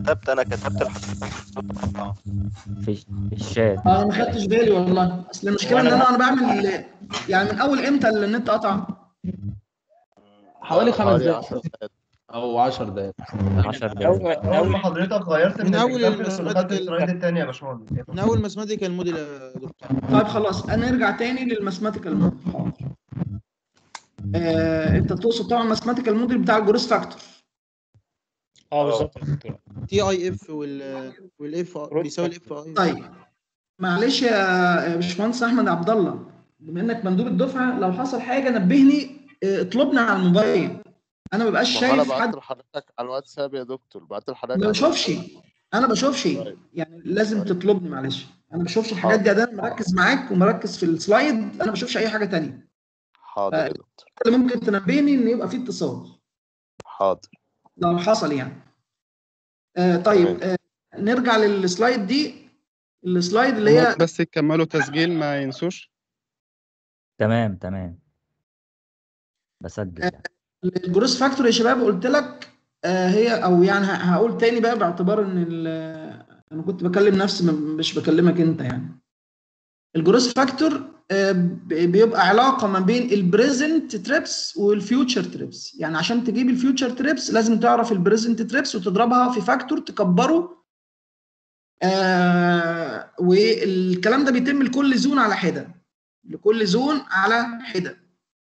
كتبت انا كتبت الحاجات في في الشات اه انا ما خدتش بالي والله اصل المشكله ان انا انا بعمل يعني من اول امتى اللي النت قطع حوالي خمس حوالي دقايق 10 دقايق او 10 دقايق 10 دقايق اول ما حضرتك غيرت من أول الكالكولس ودخلت الماثيماتيكال- السلايد الثاني يا باشمهندس من اول ماثماتيكال موديل يا دكتور طيب خلاص انا ارجع تاني للماثماتيكال موديل حاضر آه، انت تقصد طبعا الماثماتيكال موديل بتاع الجروس فاكتور اه بالظبط يا دكتور. تي اي اف وال والاف بيساوي الاف اي طيب معلش يا يا باشمهندس احمد عبد الله بما انك مندوب الدفعه لو حصل حاجه نبهني اه، اطلبنا على الموبايل انا ما ببقاش ما انا شايف بعت حد لحضرتك على الواتساب يا دكتور بعت لحضرتك ما على بشوفش الواتساب. انا بشوفش طيب. يعني لازم طيب. تطلبني معلش انا ما بشوفش الحاجات دي انا مركز معاك ومركز في السلايد انا ما بشوفش اي حاجه تانية حاضر يا دكتور اللي ممكن تنبهني ان يبقى في اتصال حاضر لو حصل يعني آه طيب تمام. آه نرجع للسلايد دي السلايد اللي هي بس يكملوا تسجيل ما ينسوش تمام تمام بسجل يعني. الجروس فاكتور يا شباب قلت لك آه هي او يعني ه- هقول تاني بقى باعتبار ان ال- انا كنت بكلم نفسي م- مش بكلمك انت يعني الجروس فاكتور آه ب- بيبقى علاقه ما بين البريزنت تريبس والفيوتشر تريبس يعني عشان تجيب الفيوتشر تريبس لازم تعرف البريزنت تريبس وتضربها في فاكتور تكبره آه والكلام ده بيتم لكل زون على حده لكل زون على حده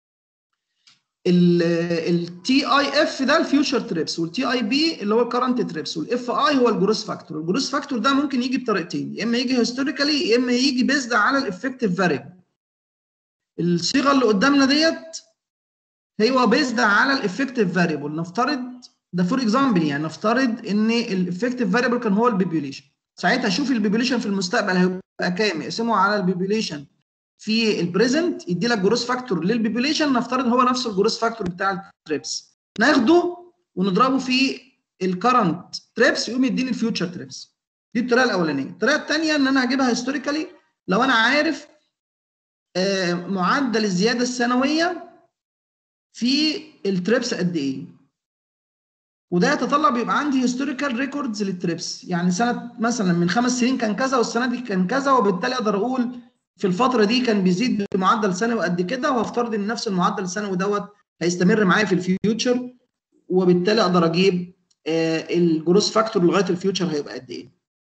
التي اي اف ده الفيوتشر تريبس والتي اي بي اللي هو الكرنت تريبس والاف اي هو الجروس فاكتور الجروس فاكتور ده ممكن يجي بطريقتين يا اما يجي هيستوريكالي يا اما يجي بيزد على الافكتيف فاريبل الصيغه اللي قدامنا ديت هو بيزد على الافكتيف فاريبل نفترض ده فور اكزامبل يعني نفترض ان الافكتيف فاريبل كان هو البيبيوليشن ساعتها اشوف البيبيوليشن في المستقبل هيبقى كام اقسمه على البيبيوليشن في البريزنت يدي لك جروس فاكتور للبيبيوليشن نفترض هو نفس الجروس فاكتور بتاع التريبس ناخده ونضربه في الكرنت تريبس يقوم يديني الفيوتشر تريبس دي الطريقه الاولانيه الطريقه الثانيه ان انا هجيبها هيستوريكالي لو انا عارف آه، معدل الزياده السنويه في التريبس قد ايه وده يتطلب يبقى عندي هيستوريكال ريكوردز للتريبس يعني سنه مثلا من خمس سنين كان كذا والسنه دي كان كذا وبالتالي اقدر اقول في الفتره دي كان بيزيد بمعدل سنوي قد كده وهفترض ان نفس المعدل السنوي دوت هيستمر معايا في الفيوتشر وبالتالي اقدر اجيب آه، الجروس فاكتور لغايه الفيوتشر هيبقى قد ايه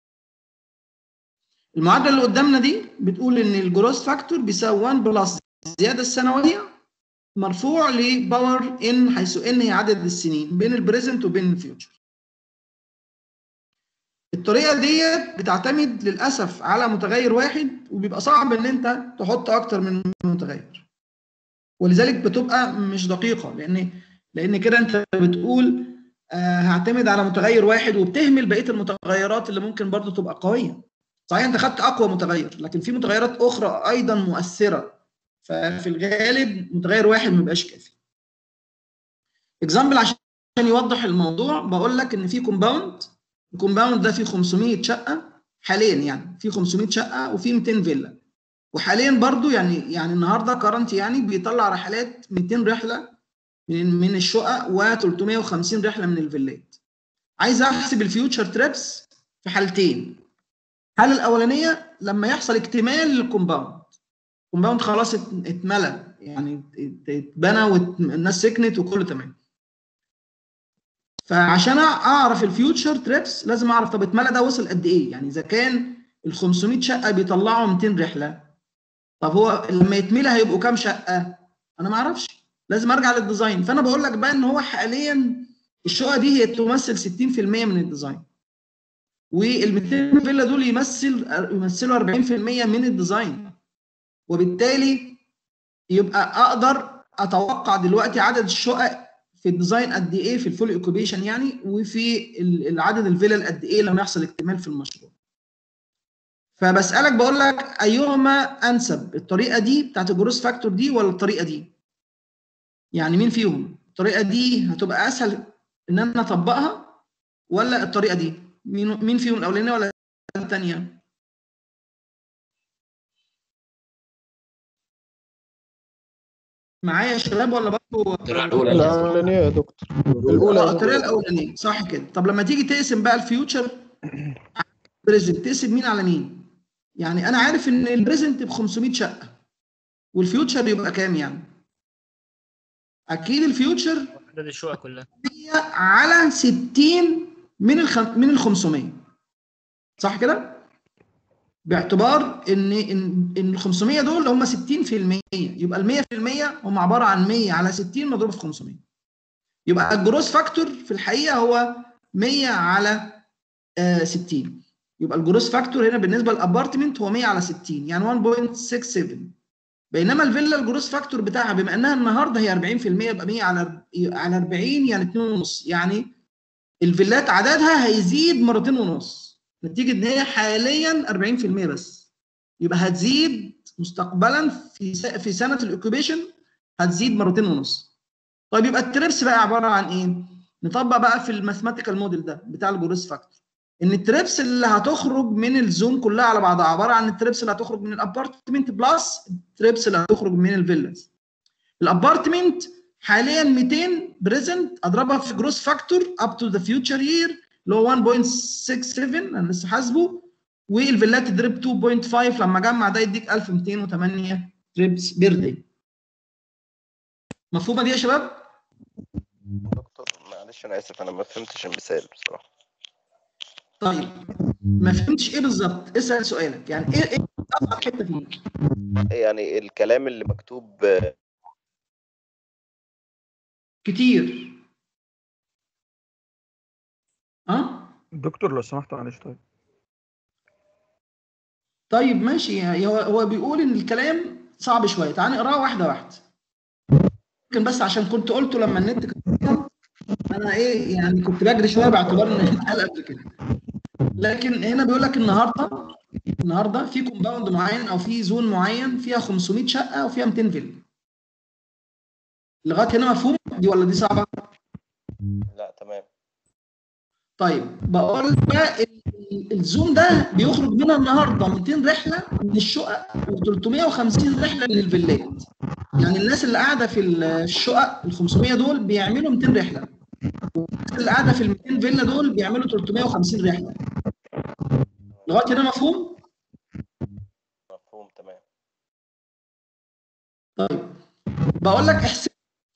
المعادله اللي قدامنا دي بتقول ان الجروس فاكتور بيساوي 1 بلس الزياده السنويه مرفوع لباور ان حيث ان هي عدد السنين بين البريزنت وبين الفيوتشر الطريقه ديت بتعتمد للاسف على متغير واحد وبيبقى صعب ان انت تحط اكتر من متغير ولذلك بتبقى مش دقيقه لان لان كده انت بتقول آه هعتمد على متغير واحد وبتهمل بقيه المتغيرات اللي ممكن برضو تبقى قويه صحيح انت خدت اقوى متغير لكن في متغيرات اخرى ايضا مؤثره ففي الغالب متغير واحد ما بيبقاش كافي اكزامبل عشان يوضح الموضوع بقول لك ان في كومباوند الكومباوند ده فيه 500 شقه حاليا يعني في 500 شقه وفي 200 فيلا وحاليا برضو يعني يعني النهارده كرنت يعني بيطلع رحلات 200 رحله من من الشقق و350 رحله من الفيلات عايز احسب الفيوتشر تريبس في حالتين الحاله الاولانيه لما يحصل اكتمال للكومباوند الكومباوند خلاص ات- اتملى يعني ات- اتبنى والناس سكنت وكله تمام فعشان اعرف الفيوتشر تريبس لازم اعرف طب اتملى ده وصل قد ايه يعني اذا كان ال 500 شقه بيطلعوا 200 رحله طب هو لما يتملى هيبقوا كام شقه انا ما اعرفش لازم ارجع للديزاين فانا بقول لك بقى ان هو حاليا الشقه دي هي تمثل 60% من الديزاين وال 200 فيلا دول يمثل يمثلوا 40% من الديزاين وبالتالي يبقى اقدر اتوقع دلوقتي عدد الشقق في الديزاين قد ايه في الفول اوكيبيشن يعني وفي ال- العدد الفيلل قد ايه لما يحصل اكتمال في المشروع فبسالك بقول لك ايهما انسب الطريقه دي بتاعت الجروس فاكتور دي ولا الطريقه دي يعني مين فيهم الطريقه دي هتبقى اسهل ان انا اطبقها ولا الطريقه دي مين مين فيهم الاولانيه ولا الثانيه معايا يا شباب ولا برضه الأولانية يا دكتور الأولى اه يا الطريقه دكتور. الاولانيه صح كده طب لما تيجي تقسم بقى الفيوتشر بريزنت تقسم مين على مين يعني انا عارف ان البريزنت ب 500 شقه والفيوتشر يبقى كام يعني اكيد الفيوتشر عدد الشقق كلها هي على 60 من الخ... من ال 500 صح كده باعتبار ان ان ان ال 500 دول هم 60% يبقى ال 100% هم عباره عن 100 على 60 مضروب في 500 يبقى الجروس فاكتور في الحقيقه هو 100 على آه 60 يبقى الجروس فاكتور هنا بالنسبه للابارتمنت هو 100 على 60 يعني 1.67 بينما الفيلا الجروس فاكتور بتاعها بما انها النهارده هي 40% يبقى 100 على على 40 يعني 2.5 يعني الفيلات عددها هيزيد مرتين ونص نتيجه ان هي حاليا 40% بس يبقى هتزيد مستقبلا في س- في سنه الاوكيبيشن هتزيد مرتين ونص طيب يبقى التريبس بقى عباره عن ايه؟ نطبق بقى في الماثيماتيكال موديل ده بتاع الجروس فاكتور ان التريبس اللي هتخرج من الزون كلها على بعضها عباره عن التريبس اللي هتخرج من الابارتمنت بلس التريبس اللي هتخرج من الفيلاز الابارتمنت حاليا 200 بريزنت اضربها في جروس فاكتور اب تو ذا فيوتشر يير اللي هو 1.67 انا لسه حاسبه والفيلات تضرب 2.5 لما اجمع ده يديك 1208 تريبس بير داي مفهومه دي يا شباب؟ دكتور معلش انا اسف انا ما فهمتش المثال بصراحه طيب ما فهمتش ايه بالظبط اسال سؤالك يعني ايه ايه اصعب حته فيه يعني الكلام اللي مكتوب آه، كتير ها دكتور لو سمحت معلش طيب طيب ماشي يعني هو هو بيقول ان الكلام صعب شويه تعال نقراه واحده واحده ممكن بس عشان كنت قلته لما النت كان بيقطع، انا ايه يعني كنت بجري شويه باعتبار ان اتقال قبل كده لكن هنا بيقول لك النهارده النهارده في كومباوند معين او في زون معين فيها 500 شقه وفيها 200 فيلا لغايه هنا مفهوم دي ولا دي صعبه؟ لا تمام طيب بقول لك بقى ال- ال- الزوم ده بيخرج منها النهارده 200 رحله من الشقق و350 رحله من الفيلات يعني الناس اللي قاعده في ال- الشقق ال 500 دول بيعملوا 200 رحله والناس اللي قاعده في ال 200 فيلا دول بيعملوا 350 رحله لغايه هنا مفهوم؟ مفهوم تمام بقول لك احسب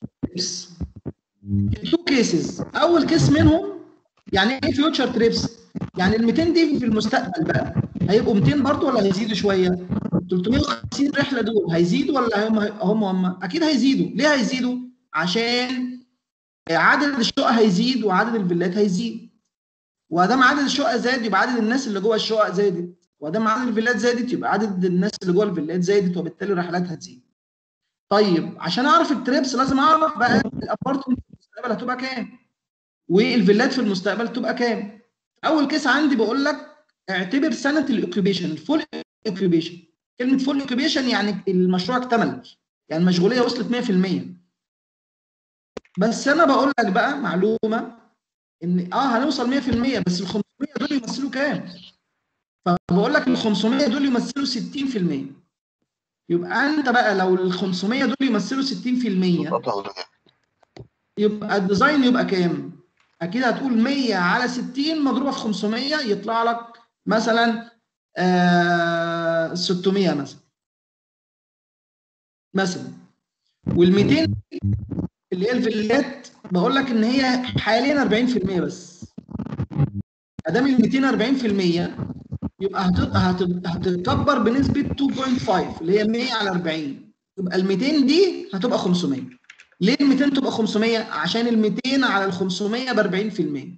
تو كيسز اول كيس منهم يعني ايه فيوتشر تريبس يعني ال 200 دي في المستقبل بقى هيبقوا 200 برضه ولا هيزيدوا شويه 350 رحله دول هيزيدوا ولا هم هم هم اكيد هيزيدوا ليه هيزيدوا عشان عدد الشقق هيزيد وعدد الفيلات هيزيد وادام عدد الشقق زاد يبقى عدد الناس اللي جوه الشقق زادت وادام عدد الفيلات زادت يبقى عدد الناس اللي جوه الفيلات زادت وبالتالي الرحلات هتزيد طيب عشان اعرف التريبس لازم اعرف بقى الابارتمنت في المستقبل هتبقى كام والفيلات في المستقبل تبقى كام اول كيس عندي بقول لك اعتبر سنه الاوكيبيشن الفول اوكيبيشن كلمه فول اوكيبيشن يعني المشروع اكتمل يعني المشغوليه وصلت 100% بس انا بقول لك بقى معلومه ان اه هنوصل 100% بس ال 500 دول يمثلوا كام فبقول لك ال 500 دول يمثلوا 60% يبقى انت بقى لو ال 500 دول يمثلوا 60% يبقى الديزاين يبقى كام؟ اكيد هتقول 100 على 60 مضروبه في 500 يطلع لك مثلا آه 600 مثلا مثلا وال 200 اللي هي الفيلات بقول لك ان هي حاليا 40% بس ادام ال 240% يبقى هت- هت- هتتكبر بنسبه 2.5 اللي هي 100 على 40 يبقى ال 200 دي هتبقى 500 ليه ال 200 تبقى 500 عشان ال 200 على ال 500 ب 40%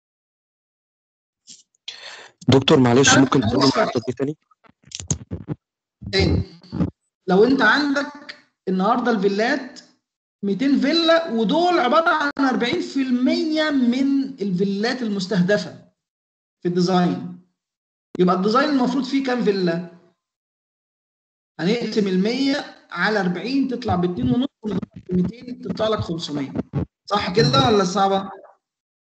دكتور معلش ممكن تقول النقطة دي تاني؟ تاني لو انت عندك النهارده الفيلات 200 فيلا ودول عباره عن 40% من الفيلات المستهدفه في الديزاين يبقى الديزاين المفروض فيه كام فيلا؟ هنقسم ال 100 على 40 تطلع ب 2 ونص 200 تطلع لك 500 صح كده ولا صعبه؟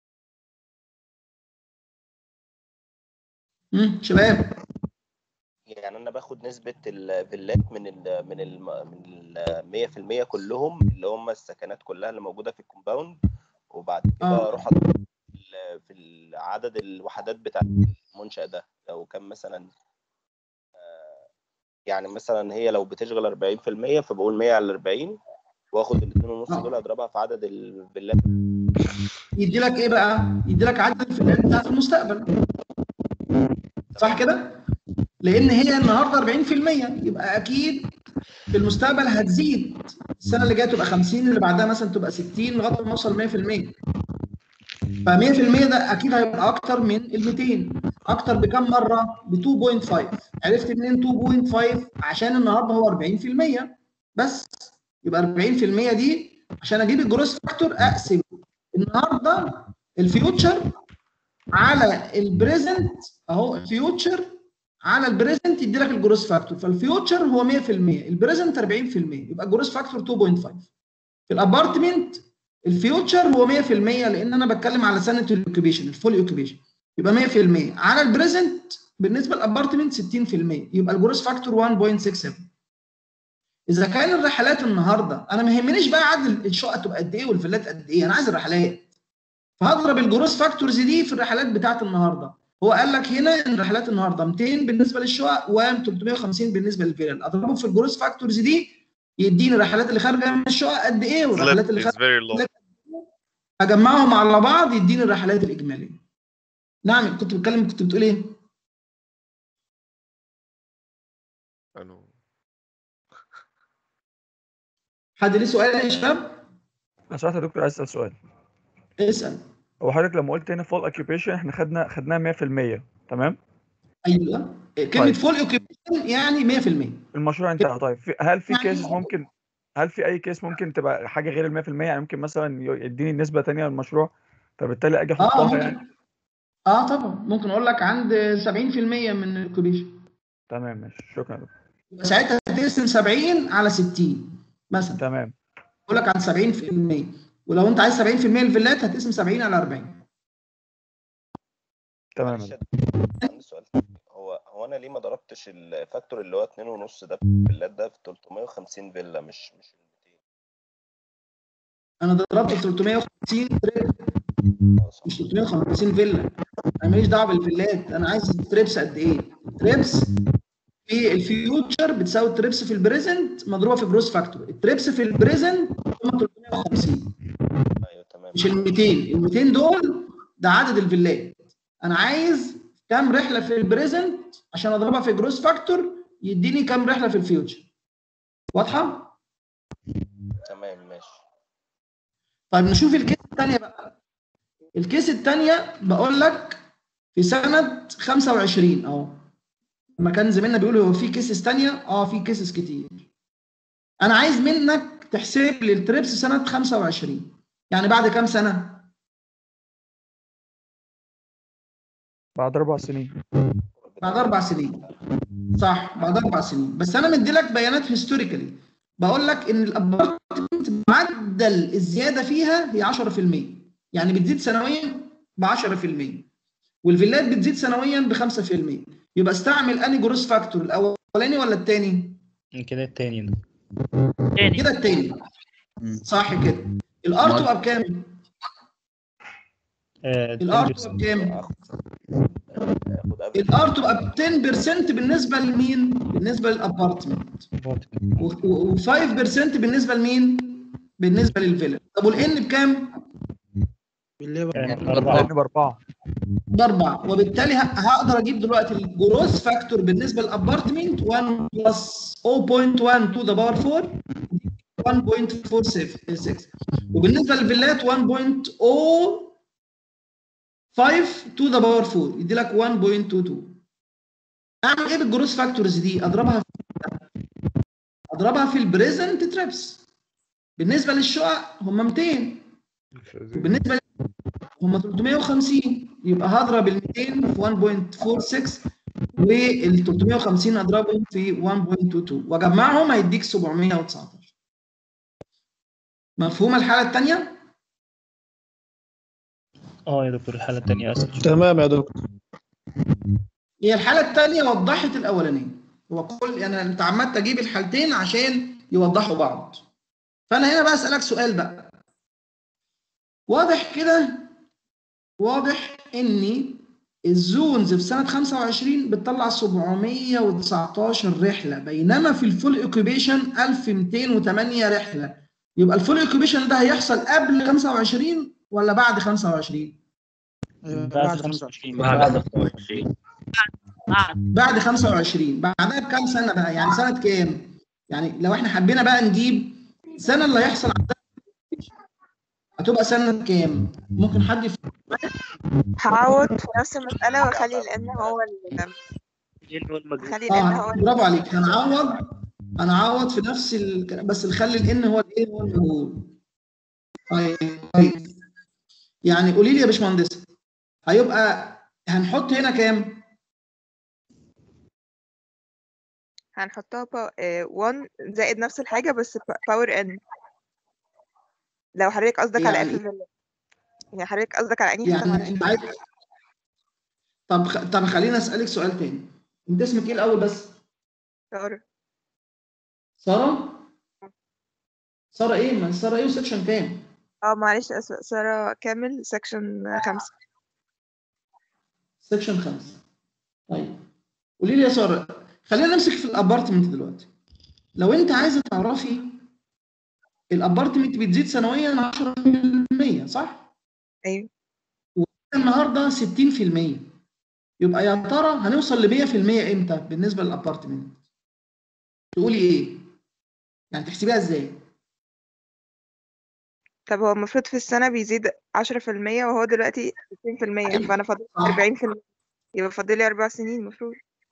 امم شباب يعني انا باخد نسبه الفيلات من ال من ال من ال 100% كلهم اللي هم السكنات كلها اللي موجوده في الكومباوند وبعد كده آه. اروح أضرب في ال- في عدد الوحدات بتاع المنشأ ده لو كان مثلا آه، يعني مثلا هي لو بتشغل 40% فبقول 100 على 40 واخد ال 2.5 آه. دول اضربها في عدد الفيلات يدي لك ايه بقى؟ يدي لك عدد الفئات بتاعت المستقبل صح كده؟ لان هي النهارده 40% يبقى اكيد في المستقبل هتزيد السنه اللي جايه تبقى 50 اللي بعدها مثلا تبقى 60 لغايه ما نوصل 100% ف 100% ده اكيد هيبقى اكتر من ال 200 اكتر بكم مره؟ ب 2.5 عرفت منين 2.5 عشان النهارده هو 40% بس يبقى 40% دي عشان اجيب الجروس فاكتور اقسم النهارده الفيوتشر على البريزنت اهو الفيوتشر على البريزنت يدي لك الجروس فاكتور فالفيوتشر هو 100% البريزنت 40% يبقى الجروس فاكتور 2.5 في الابارتمنت الفيوتشر هو 100% لان انا بتكلم على سنه الاوكيبيشن الفول اوكيبيشن يبقى 100% على البريزنت بالنسبه للابارتمنت 60% يبقى الجروس فاكتور 1.67 اذا كان الرحلات النهارده انا ما يهمنيش بقى عدد الشقق تبقى قد ايه والفيلات قد ايه انا عايز الرحلات فهضرب الجروس فاكتورز دي في الرحلات بتاعت النهارده هو قال لك هنا ان رحلات النهارده 200 بالنسبه للشقق و350 بالنسبه للفيلل اضربه في الجروس فاكتورز دي يديني الرحلات اللي خارجه من الشقق قد ايه والرحلات اللي is خارجه very low. اجمعهم على بعض يديني الرحلات الاجماليه نعم كنت بتكلم كنت بتقول ايه أنو. حد ليه سؤال يا شباب انا ساعتها يا دكتور عايز اسال سؤال اسال هو حضرتك لما قلت هنا فول اوكيبيشن احنا خدنا خدناها 100% تمام ايوه كلمه طيب. فول اوكيبيشن يعني 100% المشروع انتهى طيب في هل في يعني- كيسز ممكن هل في اي كيس ممكن تبقى حاجه غير ال 100% يعني ممكن مثلا ي- يديني نسبه تانية للمشروع فبالتالي اجي اه احطها يعني ممكن اه طبعا ممكن اقول لك عند 70% من الاوكيبيشن تمام ماشي شكرا يا دكتور يبقى ساعتها تقسم 70 على 60 مثلا تمام اقول لك عن 70% ولو انت عايز 70% الفيلات هتقسم 70 على 40 تمام يا معلش دكتور. يا عندي سؤال تاني. هو هو انا ليه ما ضربتش الفاكتور اللي هو 2.5 ده في الفيلات ده في 350 فيلا مش مش ال 200 انا ضربت في 350 تريب آه، صح. مش 350 فيلا انا ماليش دعوه بالفيلات انا عايز تريبس قد ايه تريبس في الفيوتشر بتساوي التريبس في البريزنت مضروبه في جروس فاكتور التريبس في البريزنت هم 350 ايوه تمام مش ال 200 ال 200 دول ده عدد الفيلات انا عايز كام رحله في البريزنت عشان اضربها في جروس فاكتور يديني كام رحله في الفيوتشر واضحه تمام ماشي طيب نشوف الكيس الثانيه بقى الكيس الثانيه بقول لك في سنه 25 اهو لما كان زميلنا بيقول هو في كيسز ثانيه اه في كيسز كتير انا عايز منك تحسب لي التريبس سنه 25 يعني بعد كام سنه بعد اربع سنين بعد اربع سنين صح بعد اربع سنين بس انا مدي لك بيانات هيستوريكالي بقول لك ان الابارتمنت معدل الزياده فيها هي 10% يعني بتزيد سنويا ب 10% والفيلات بتزيد سنويا ب 5% يبقى استعمل اني جروس فاكتور الاولاني ولا الثاني؟ كده التاني ده كده الثاني صح كده الار تبقى بكام؟ آه، الار 10%. تبقى بكام؟ اخد اخد قبل الار تبقى ب 10% بالنسبه لمين؟ بالنسبه للابارتمنت و5% بالنسبه لمين؟ بالنسبه للفيلا طب والان بكام؟ بالليبر كانت لان أربعة باربعه باربعه وبالتالي ه- هقدر اجيب دلوقتي الجروس فاكتور بالنسبه للابارتمنت 1 بلس 0.1 تو ذا باور 4 1.46 وبالنسبه للفيلات 1.05 تو ذا باور 4 يدي لك 1.22 اعمل ايه بالجروس فاكتورز دي؟ اضربها في اضربها في البريزنت تريبس بالنسبه للشقق هم 200 بالنسبه هم 350 يبقى هضرب ال 200 في 1.46 وال 350 اضربهم في 1.22 واجمعهم هيديك 719 مفهوم الحاله الثانيه؟ اه يا دكتور الحالة التانية أسهل تمام يا دكتور هي الحاله الثانيه وضحت الاولانيه هو كل يعني انت عمال تجيب الحالتين عشان يوضحوا بعض فانا هنا بقى اسالك سؤال بقى واضح كده واضح ان الزونز في سنه 25 بتطلع 719 رحله بينما في الفول اوكيبيشن 1208 رحله يبقى الفول اوكيبيشن ده هيحصل قبل 25 ولا بعد 25 أيوة، بعد بعد 25 بعد 25 بعد 25 بعدها بكام سنه بقى يعني سنه كام يعني لو احنا حبينا بقى نجيب السنه اللي هيحصل عندها هتبقى سنه كام ممكن حد يف... هعوض في نفس المسألة واخلي الان هو ال خلي الان هو اه برافو عليك هنعوض هنعوض في نفس ال... بس نخلي الان هو الايه هو المجهول طيب طيب. يعني قولي لي يا باشمهندس هيبقى هنحط هنا كام هنحطها 1 زائد نفس الحاجة بس باور ان لو حضرتك قصدك على يعني- اف فيلا يعني حضرتك قصدك على انهي حتة يعني معلش انت عايز طب خ... طب خليني اسالك سؤال تاني انت اسمك ايه الاول بس سارة ساره ساره ايه ما ساره ايه وسكشن كام اه معلش اسفة سارة كامل سكشن خمسة سكشن خمسة طيب قولي لي يا ساره خلينا نمسك في الابارتمنت دلوقتي لو انت عايزه تعرفي الابارتمنت بتزيد سنويا 10% صح؟ ايوه النهارده 60% يبقى يا ترى هنوصل ل 100% امتى بالنسبه للابارتمنت؟ تقولي ايه؟ يعني تحسبيها ازاي؟ طب هو المفروض في السنة بيزيد عشرة في المية وهو دلوقتي ستين في المية فأنا فاضل صح. أربعين في المية يبقى فاضل لي أربع سنين المفروض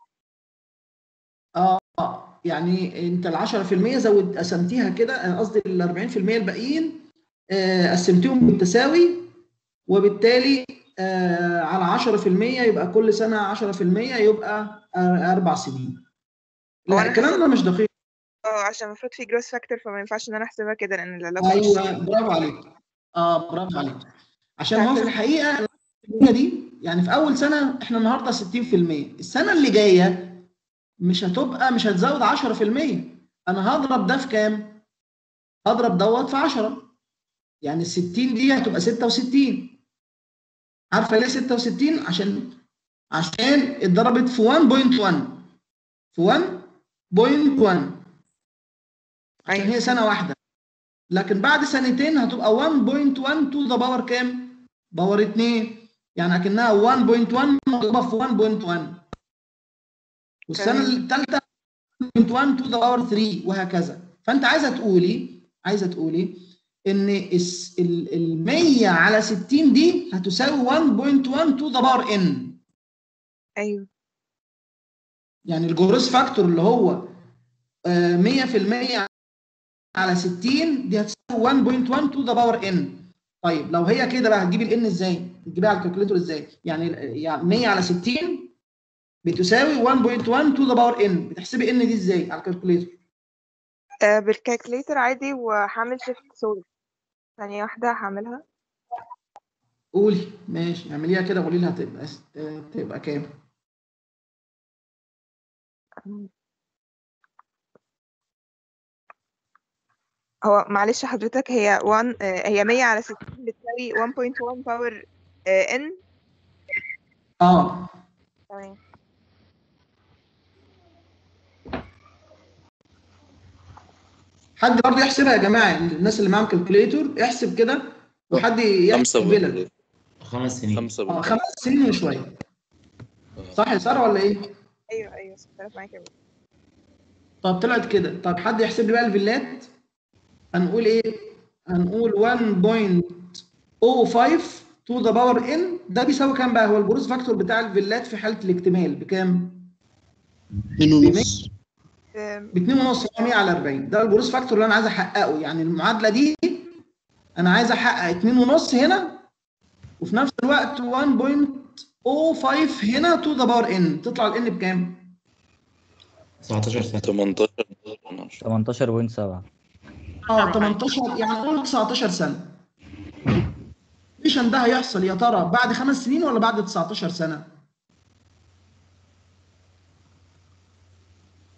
اه آه، يعني انت ال 10% زود قسمتيها كده آه، قصدي ال 40% الباقيين آه، قسمتيهم بالتساوي وبالتالي آه، على 10% يبقى كل سنه 10% يبقى آه، اربع سنين. هو لا أنا الكلام ده مش دقيق اه عشان المفروض في جروس فاكتور فما ينفعش إن أنا أحسبها كده لأن العلاقة مش ايوه برافو عليك اه برافو عليك عشان هو في هحسب- الحقيقه الحكاية دي يعني في اول سنه احنا النهارده 60% السنه اللي جايه مش هتبقى مش هتزود 10% انا هضرب ده في كام؟ هضرب دوت في 10 يعني ال 60 دي هتبقى 66 عارفه ليه 66 عشان عشان اتضربت في 1.1 في 1.1 عشان أيوة. هي سنه واحده لكن بعد سنتين هتبقى 1.1 تو ذا باور كام؟ باور 2 يعني اكنها 1.1 مضروبه في 1.1 والسنه تمام. الثالثه 1.1 تو ذا باور 3 وهكذا فانت عايزه تقولي عايزه تقولي ان الس- ال ال 100 على 60 دي هتساوي 1.1 تو ذا باور ان أيوه يعني الجروس فاكتور اللي هو آه، 100% على 60 دي هتساوي 1.1 تو ذا باور ان طيب لو هي كده بقى هتجيبي الان ازاي؟ هتجيبيها على الكالكوليتور ازاي؟ يعني يعني 100 على 60 بتساوي 1.1 تو ذا باور ان بتحسبي ان دي ازاي على الكالكوليتور؟ آه بالكالكليتر عادي وهعمل شيفت سوري ثانية واحدة هعملها قولي ماشي اعمليها كده قولي لي هتبقى آه، تبقى كام؟ هو معلش حضرتك هي 1 آه هي 100 على 60 بتساوي 1.1 باور ان اه تمام حد برضه يحسبها يا جماعه الناس اللي معاهم كالكوليتور احسب كده وحد خمسة يحسب لنا خمس سنين خمسة اه خمس سنين وشويه صح يا ساره ولا ايه؟ ايوه ايوه اختلف معاك يا بابا. طب طلعت كده طب حد يحسب لي بقى الفيلات هنقول ايه هنقول 1.05 تو ذا باور ان ده بيساوي كام بقى هو الجروس فاكتور بتاع الفيلات في حاله الاكتمال بكام اتنين ونص آم، ب 2.5 100 على 40 ده الجروس فاكتور اللي انا عايز احققه يعني المعادله دي انا عايز احقق 2.5 هنا وفي نفس الوقت 1.05 هنا تو ذا باور ان تطلع الان بكام 19 سنة 18 18.7 اه 18 يعني قول 19 سنه الميشن ده هيحصل يا ترى بعد خمس سنين ولا بعد 19 سنه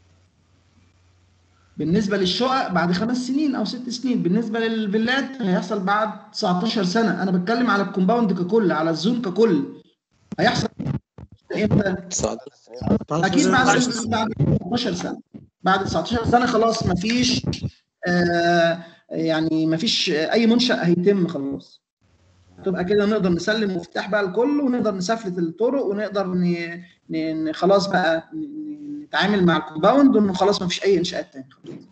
بالنسبه للشقق بعد خمس سنين او ست سنين بالنسبه للفيلات هيحصل بعد 19 سنه انا بتكلم على الكومباوند ككل على الزون ككل هيحصل امتى اكيد بعد بعد 19 سنه بعد 19 سنه خلاص مفيش آه يعني مفيش اي منشا هيتم خلاص تبقى كده نقدر نسلم مفتاح بقى الكل ونقدر نسفلت الطرق ونقدر ن... ن... خلاص بقى نتعامل مع الكومباوند وانه خلاص مفيش اي انشاءات تاني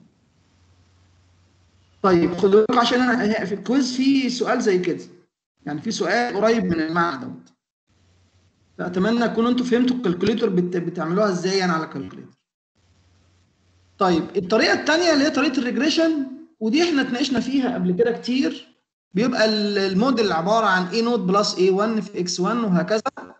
طيب خدوا بالكم عشان انا في الكويز في سؤال زي كده يعني في سؤال قريب من المعنى دوت فاتمنى تكونوا انتوا فهمتوا الكالكوليتور بت... بتعملوها ازاي يعني على الكالكوليتور طيب الطريقه الثانيه اللي هي طريقه الريجريشن ودي احنا اتناقشنا فيها قبل كده كتير بيبقى الموديل عباره عن A نوت بلس A1 في X1 وهكذا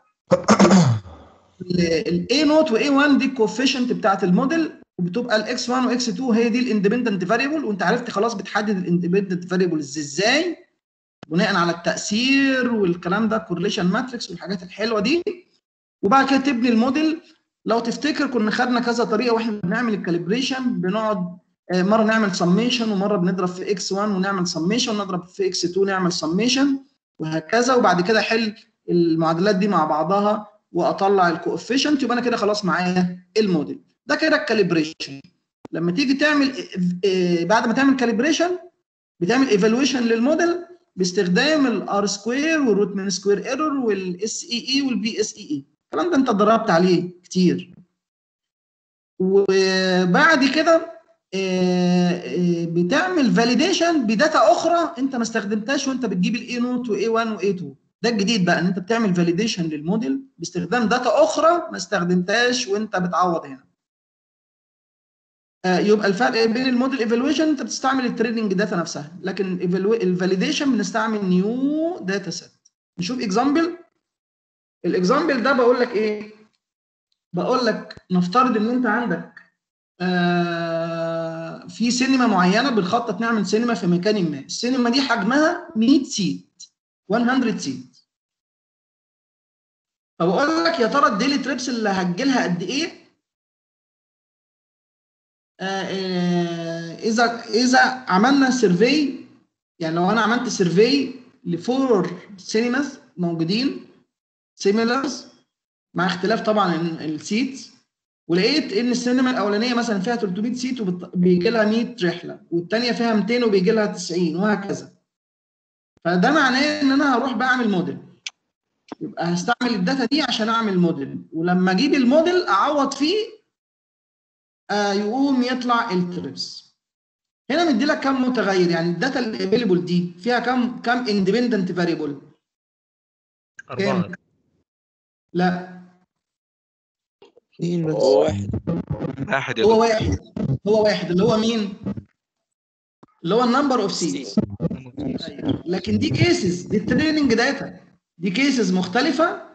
ال A نوت و A1 دي الكوفيشنت بتاعت الموديل وبتبقى ال X1 و X2 هي دي الاندبندنت فاريبل وانت عرفت خلاص بتحدد الاندبندنت فاريبلز ازاي بناء على التاثير والكلام ده كورليشن ماتريكس والحاجات الحلوه دي وبعد كده تبني الموديل لو تفتكر كنا خدنا كذا طريقه واحنا بنعمل الكاليبريشن بنقعد مره نعمل سميشن ومره بنضرب في اكس 1 ونعمل سميشن ونضرب في اكس 2 نعمل سميشن وهكذا وبعد كده احل المعادلات دي مع بعضها واطلع الكوفيشنت يبقى انا كده خلاص معايا الموديل ده كده الكاليبريشن لما تيجي تعمل بعد ما تعمل كاليبريشن بتعمل ايفالويشن للموديل باستخدام الار سكوير والروت من سكوير ايرور والاس اي اي والبي اس اي اي الكلام ده انت اتدربت عليه كتير وبعد كده بتعمل فاليديشن بداتا اخرى انت ما استخدمتهاش وانت بتجيب الاي نوت واي 1 واي 2 ده الجديد بقى ان انت بتعمل فاليديشن للموديل باستخدام داتا اخرى ما استخدمتهاش وانت بتعوض هنا يبقى الفرق بين الموديل ايفالويشن انت بتستعمل التريننج داتا نفسها لكن الفاليديشن بنستعمل نيو داتا سيت نشوف اكزامبل الاكزامبل ده بقول لك ايه بقول لك نفترض ان انت عندك آه في سينما معينه بنخطط نعمل سينما في مكان ما السينما دي حجمها 100 سيت 100 سيت فبقول لك يا ترى الديلي تريبس اللي هتجيلها قد ايه آه آه اذا اذا عملنا سيرفي يعني لو انا عملت سيرفي لفور سينماز موجودين سيميلرز مع اختلاف طبعا السيتس ولقيت ان السينما الاولانيه مثلا فيها 300 سيت وبيجي لها 100 رحله والثانيه فيها 200 وبيجي لها 90 وهكذا فده معناه ان انا هروح بعمل موديل يبقى هستعمل الداتا دي عشان اعمل موديل ولما اجيب الموديل اعوض فيه آه يقوم يطلع التريبس هنا مدي لك كم متغير يعني الداتا الافيلبل دي فيها كم كم اندبندنت فاريبل أربعة لا اثنين بس هو واحد واحد يا هو دكتور واحد هو واحد اللي هو مين؟ اللي هو النمبر اوف سيتس لكن دي كيسز دي تريننج داتا دي كيسز مختلفة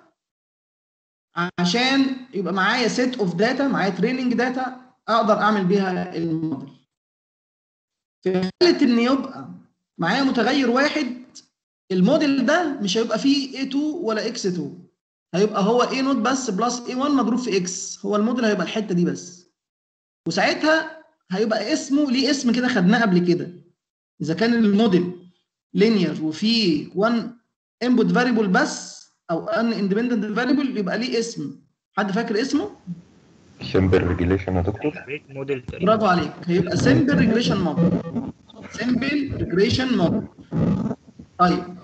عشان يبقى معايا سيت اوف داتا معايا تريننج داتا اقدر اعمل بيها الموديل في حالة ان يبقى معايا متغير واحد الموديل ده مش هيبقى فيه A2 ولا X2 هيبقى هو A نوت بس بلس A1 مضروب في X هو الموديل هيبقى الحتة دي بس وساعتها هيبقى اسمه ليه اسم كده خدناه قبل كده اذا كان الموديل لينير وفيه 1 انبوت فاريبل بس او ان اندبندنت فاريبل يبقى ليه اسم حد فاكر اسمه سمبل ريجيليشن يا دكتور ريت موديل تقريبا برافو عليك هيبقى سمبل ريجريشن موديل سمبل ريجريشن موديل طيب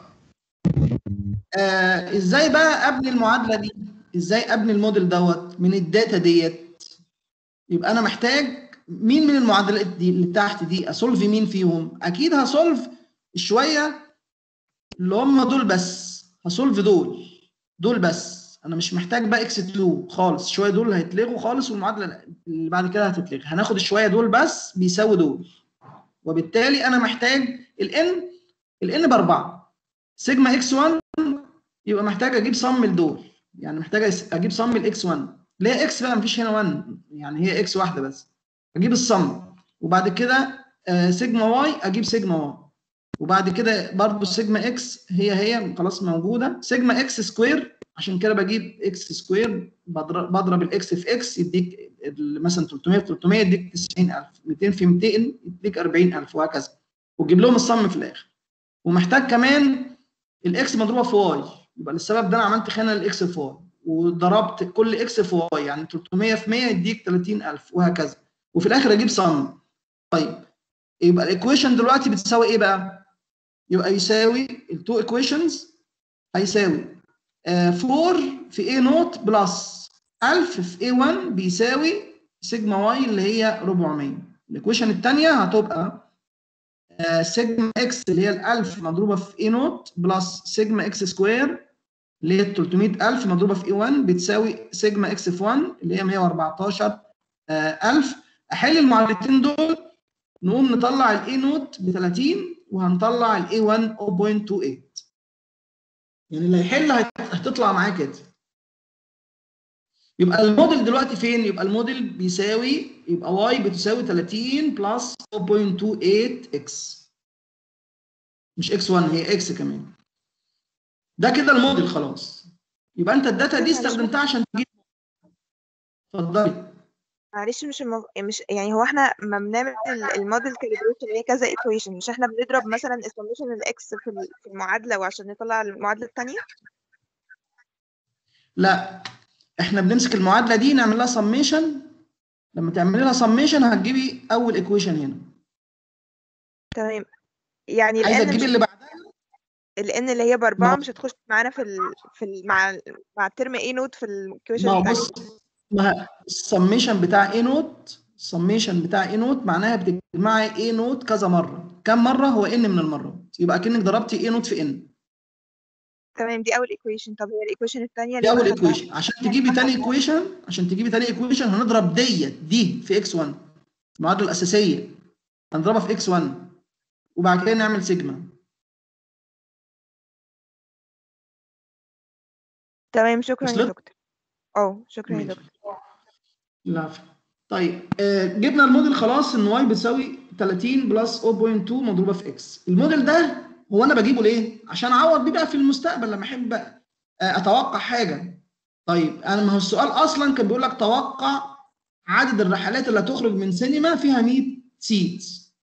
آه ازاي بقى ابني المعادله دي ازاي ابني الموديل دوت من الداتا ديت يبقى انا محتاج مين من المعادلات دي اللي تحت دي اسولف مين فيهم اكيد هسولف شويه اللي هم دول بس هسولف دول دول بس انا مش محتاج بقى اكس 2 خالص شويه دول هيتلغوا خالص والمعادله اللي بعد كده هتتلغي هناخد الشويه دول بس بيساوي دول وبالتالي انا محتاج الان الان باربعه سيجما اكس 1 يبقى محتاج اجيب صم لدول يعني محتاج اجيب صم الاكس 1 ليه اكس بقى مفيش هنا 1 يعني هي اكس واحده بس اجيب الصم وبعد كده آه سيجما واي اجيب سيجما واي وبعد كده برضو سيجما اكس هي هي خلاص موجوده سيجما اكس سكوير عشان كده بجيب اكس سكوير بضرب بضرب الاكس في اكس يديك ال- مثلا 300 في 300 يديك 90000 200 في 200 يديك 40000 وهكذا وتجيب لهم الصم في الاخر ومحتاج كمان الاكس مضروبه في واي يبقى للسبب ده انا عملت خانه للاكس في واي وضربت كل اكس في واي يعني 300 في 100 يديك 30000 وهكذا وفي الاخر اجيب صم طيب يبقى الايكويشن دلوقتي بتساوي ايه بقى؟ يبقى يساوي التو ايكويشنز هيساوي آه 4 في A نوت بلس 1000 في A1 بيساوي سيجما واي اللي هي 400 الايكويشن الثانيه هتبقى آه سيجما اكس اللي هي ال 1000 مضروبه في A نوت بلس سيجما اكس سكوير اللي هي 300000 مضروبه في A1 بتساوي سيجما اكس في 1 اللي هي 114000 احل المعادلتين دول نقوم نطلع الاي نوت ب 30 وهنطلع الاي 1 0.28 يعني اللي هيحل هت- هتطلع معاه كده يبقى الموديل دلوقتي فين؟ يبقى الموديل بيساوي يبقى واي بتساوي 30 بلس 0.28 اكس مش اكس 1 هي اكس كمان ده كده الموديل خلاص يبقى انت الداتا دي استخدمتها عشان تجيب اتفضلي معلش مش المف... مش يعني هو احنا ما بنعمل ال- الموديل كاليبريشن اللي هي كذا ايكويشن مش احنا بنضرب مثلا السميشن الاكس في ال- في المعادله وعشان نطلع المعادله الثانيه لا احنا بنمسك المعادله دي نعمل لها سميشن لما تعملي لها سميشن هتجيبي اول ايكويشن هنا تمام يعني عايزه الان تجيبي مش اللي بعدها الان اللي هي باربعه ما- مش هتخش معانا في ال... في ال... مع مع الترم اي نوت في الايكويشن ما هو الثانيه بص ما السميشن بتاع اي نوت السميشن بتاع اي نوت معناها بتجمعي اي نوت كذا مره كم مره هو ان من المرات يبقى كأنك ضربتي اي نوت في ان تمام دي اول ايكويشن طب هي الايكويشن الثانيه دي اللي اول احنا خدناها ايكويشن عشان تجيبي تاني ايكويشن عشان تجيبي تاني ايكويشن هنضرب ديت دي في اكس 1 المعادله الاساسيه هنضربها في اكس 1 وبعد كده نعمل سيجما تمام شكرا يا وصلت؟ دكتور اه شكرا يا ماشي. دكتور العفو طيب آه جبنا الموديل خلاص ان واي بتساوي 30 بلس 0.2 مضروبه في اكس الموديل ده هو انا بجيبه ليه عشان اعوض بيه بقى في المستقبل لما احب بقى آه اتوقع حاجه طيب انا ما هو السؤال اصلا كان بيقول لك توقع عدد الرحلات اللي هتخرج من سينما فيها 100 سيتس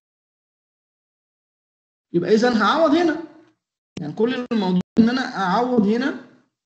يبقى اذا هعوض هنا يعني كل الموضوع ان انا اعوض هنا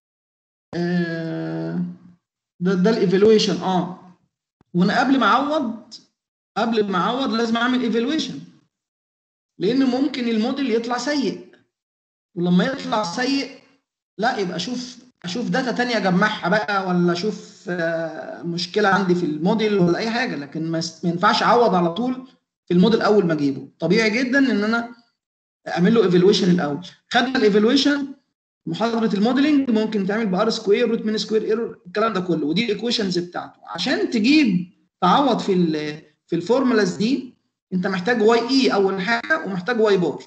آه ده ده الايفالويشن اه وانا قبل ما اعوض قبل ما اعوض لازم اعمل ايفالويشن لان ممكن الموديل يطلع سيء ولما يطلع سيء لا يبقى اشوف اشوف داتا تانية اجمعها بقى ولا اشوف آه، مشكله عندي في الموديل ولا اي حاجه لكن ما يس- ما ينفعش اعوض على طول في الموديل اول ما اجيبه طبيعي جدا ان انا اعمل له ايفالويشن الاول خدنا الايفالويشن محاضره الموديلنج ممكن تعمل بار سكوير روت مين سكوير ايرور الكلام ده كله ودي الايكويشنز بتاعته عشان تجيب تعوض في ال في الفورمولاز دي انت محتاج واي اي اول حاجه ومحتاج واي بار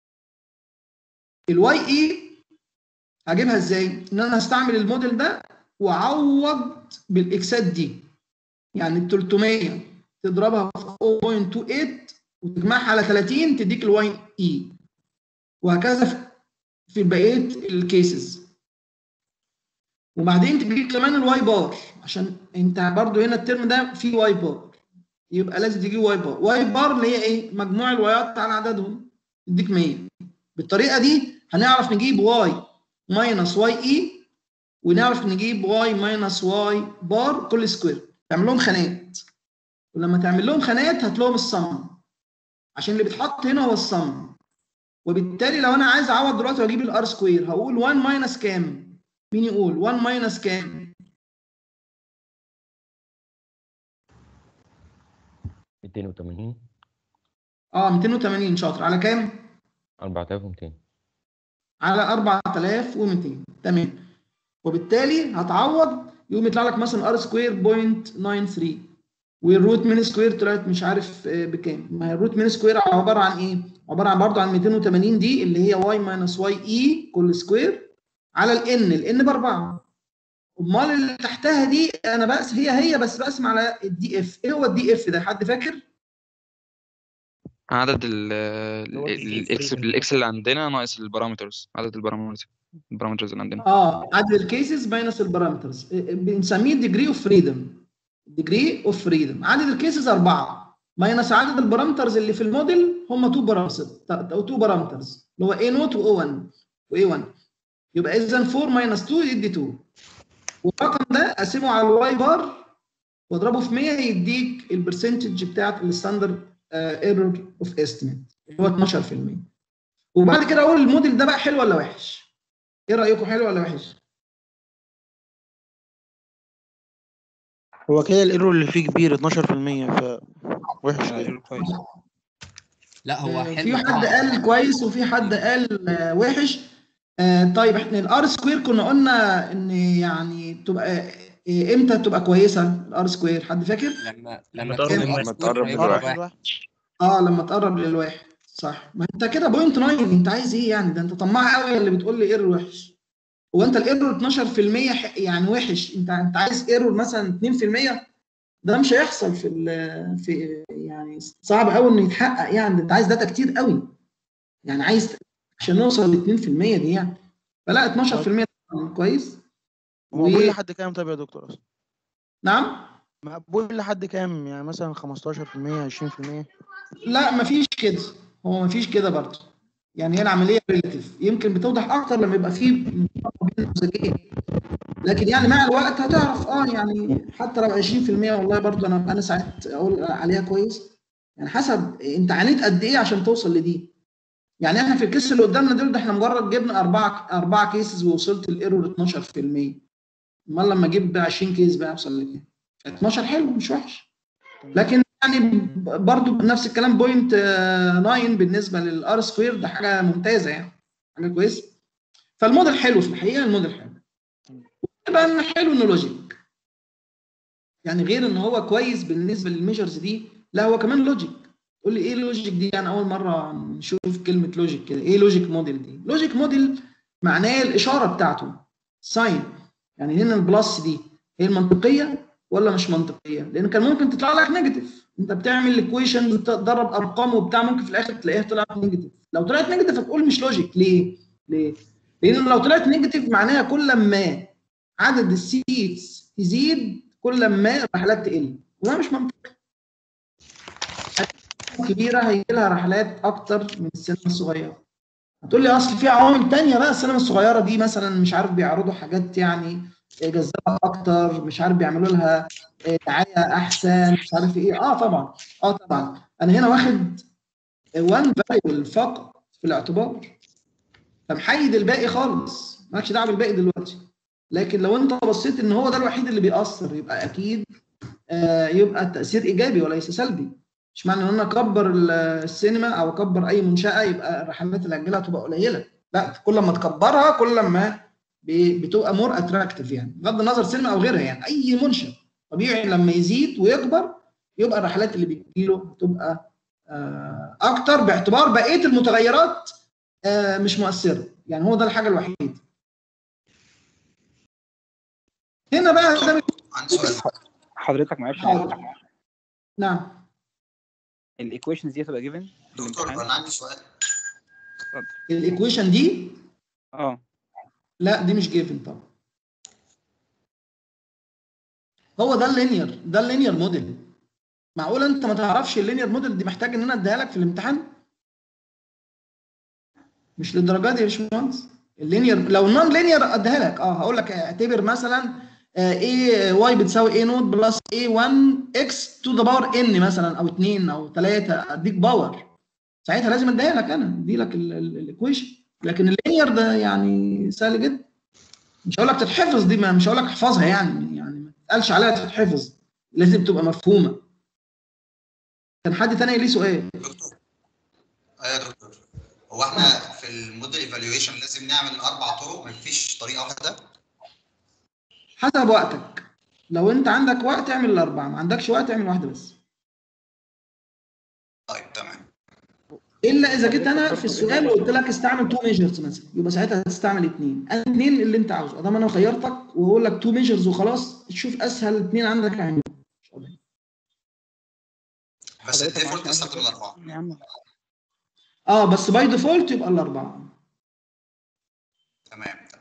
الواي اي هجيبها ازاي ان انا هستعمل الموديل ده واعوض بالاكسات دي يعني ال 300 تضربها في 0.28 وتجمعها على 30 تديك الواي اي وهكذا في- في بقيه الكيسز وبعدين تجيب كمان الواي بار عشان انت برضو هنا الترم ده فيه واي بار يبقى لازم تجيب واي بار واي بار اللي هي ايه مجموع الوايات على عددهم تديك 100 بالطريقه دي هنعرف نجيب واي ماينس واي اي ونعرف نجيب واي ماينس واي بار كل سكوير تعمل لهم خانات ولما تعمل لهم خانات هات لهم الصم عشان اللي بيتحط هنا هو الصم وبالتالي لو انا عايز اعوض دلوقتي واجيب الار سكوير هقول 1 ماينس كام مين يقول 1 ماينس كام 280 اه 280 شاطر على كام 4200 على 4200 تمام وبالتالي هتعوض يقوم يطلع لك مثلا ار سكوير بوينت 93 والروت مين سكوير طلعت مش عارف آه، بكام ما هي الروت مين سكوير عباره عن ايه عباره عن برضه عن 280 دي اللي هي واي ماينس واي اي كل سكوير على الان الان باربعه امال اللي تحتها دي انا بقس هي هي بس بقسم على الدي اف ايه هو الدي اف ده حد فاكر عدد ال هو ال- الاكس الاكس اللي عندنا ناقص البارامترز عدد البارامترز البارامترز اللي عندنا اه عدد الكيسز ماينس البارامترز بنسميه ديجري اوف فريدم ديجري اوف فريدم عدد الكيسز اربعه ماينس عدد البارامترز اللي في الموديل هم 2 بارامترز او 2 بارامترز اللي هو A نوت و O1 و A1 يبقى اذا 4 ماينس 2 يدي 2 والرقم ده اقسمه على الواي بار واضربه في 100 يديك البرسنتج بتاعت الستاندرد ايرور اوف استيميت اللي هو 12% وبعد كده اقول الموديل ده بقى حلو ولا وحش ايه رايكم حلو ولا وحش هو كده الايرور اللي فيه كبير 12% ف وحش كده كويس لا هو آه، حلو في حد طبعاً. قال كويس وفي حد قال آه، وحش آه، طيب احنا الار سكوير كنا قلنا ان يعني تبقى آه، امتى تبقى كويسه الار سكوير حد فاكر لما لما تقرب تكون للواحد. الار تقرب سكوير قريب للواحد. من واحد. اه لما تقرب للواحد صح ما انت كده بوينت 9 انت عايز ايه يعني ده انت طماع قوي اللي بتقول لي ايرور وحش هو انت الايرور 12% ح- يعني وحش انت انت عايز ايرور مثلا 2% ده مش هيحصل في ال في يعني صعب قوي انه يتحقق يعني ده انت عايز داتا كتير قوي يعني عايز عشان نوصل ل 2% دي يعني فلا 12% طبعاً كويس مقبول و- لحد كام طب يا دكتور اصلا نعم مقبول لحد كام يعني مثلا 15% 20% لا مفيش كده هو مفيش كده برضه يعني هي العمليه ريلاتيف يمكن بتوضح اكتر لما يبقى في مقارنة بين النموذجين لكن يعني مع الوقت هتعرف اه يعني حتى لو 20% والله برضه انا انا ساعات اقول عليها كويس يعني حسب انت عانيت قد ايه عشان توصل لدي يعني احنا في الكيس اللي قدامنا دول ده احنا مجرد جبنا اربعه اربعه كيسز ووصلت الايرور 12% امال لما اجيب 20 كيس بقى اوصل لكام 12 حلو مش وحش لكن يعني برضو نفس الكلام بوينت 9 بالنسبه للار سكوير ده حاجه ممتازه يعني حاجه كويسه فالموديل حلو في الحقيقه الموديل حلو يبقى ان حلو انه لوجيك يعني غير ان هو كويس بالنسبه للميجرز دي لا هو كمان لوجيك قول لي ايه لوجيك دي يعني اول مره نشوف كلمه لوجيك كده ايه لوجيك موديل دي لوجيك موديل معناه الاشاره بتاعته ساين يعني هنا البلس دي هي المنطقيه ولا مش منطقيه لان كان ممكن تطلع لك نيجاتيف انت بتعمل الايكويشن وتضرب ارقام وبتاع ممكن في الاخر تلاقيها طلعت نيجاتيف لو طلعت نيجاتيف هتقول مش لوجيك ليه ليه لان لو طلعت نيجاتيف معناها كل ما عدد السيتس يزيد كل ما الرحلات تقل وده مش منطقي كبيره هيجي لها رحلات اكتر من السينما الصغيره هتقول لي اصل في عوامل تانية بقى السينما الصغيره دي مثلا مش عارف بيعرضوا حاجات يعني جذابه اكتر مش عارف بيعملوا لها دعايه احسن مش عارف ايه اه طبعا اه طبعا انا هنا واخد وان فاريبل فقط في الاعتبار فمحيد الباقي خالص مالكش دعوه بالباقي دلوقتي لكن لو انت بصيت ان هو ده الوحيد اللي بيأثر يبقى اكيد آه يبقى التأثير ايجابي وليس سلبي مش معنى ان انا اكبر السينما او اكبر اي منشاه يبقى الرحلات اللي اجلها تبقى قليله لا كل ما تكبرها كل ما بتبقى مور اتراكتيف يعني بغض النظر سينما او غيرها يعني اي منشا طبيعي لما يزيد ويكبر يبقى الرحلات اللي بتجيله تبقى آه اكتر باعتبار بقيه المتغيرات آه مش مؤثره يعني هو ده الحاجه الوحيده هنا بقى ده عندي سؤال حضرتك معلش حاضر. نعم الايكويشنز دي هتبقى جيفن في دكتور الامتحان انا عندي سؤال الايكويشن دي اه لا دي مش جيفن طبعا هو ده اللينير ده اللينير موديل معقول انت ما تعرفش اللينير موديل دي محتاج ان انا اديها لك في الامتحان مش للدرجه دي يا باشمهندس اللينير لو نون لينير اديها لك اه هقول لك اعتبر مثلا اي واي بتساوي اي نوت بلس اي 1 اكس تو ذا باور ان مثلا او 2 او 3 اديك باور ساعتها لازم اديها لك انا ادي لك الايكويشن لكن اللينير ده يعني سهل جدا مش هقول لك تتحفظ دي ما مش هقول لك احفظها يعني يعني ما تتقالش عليها تتحفظ لازم تبقى مفهومه كان حد تاني ليه سؤال دكتور ايوه يا دكتور هو احنا في الموديل ايفالويشن لازم نعمل اربع طرق مفيش طريقه واحده حسب وقتك لو انت عندك وقت اعمل الاربعه ما عندكش وقت اعمل واحده بس طيب تمام الا اذا جيت انا في السؤال وقلت لك استعمل تو ميجرز مثلا يبقى ساعتها هتستعمل اثنين اثنين اللي انت عاوزه ادام انا خيرتك واقول لك تو ميجرز وخلاص تشوف اسهل اثنين عندك اعمل بس الديفولت استخدم الاربعه يا عم اه بس باي ديفولت يبقى الاربعه تمام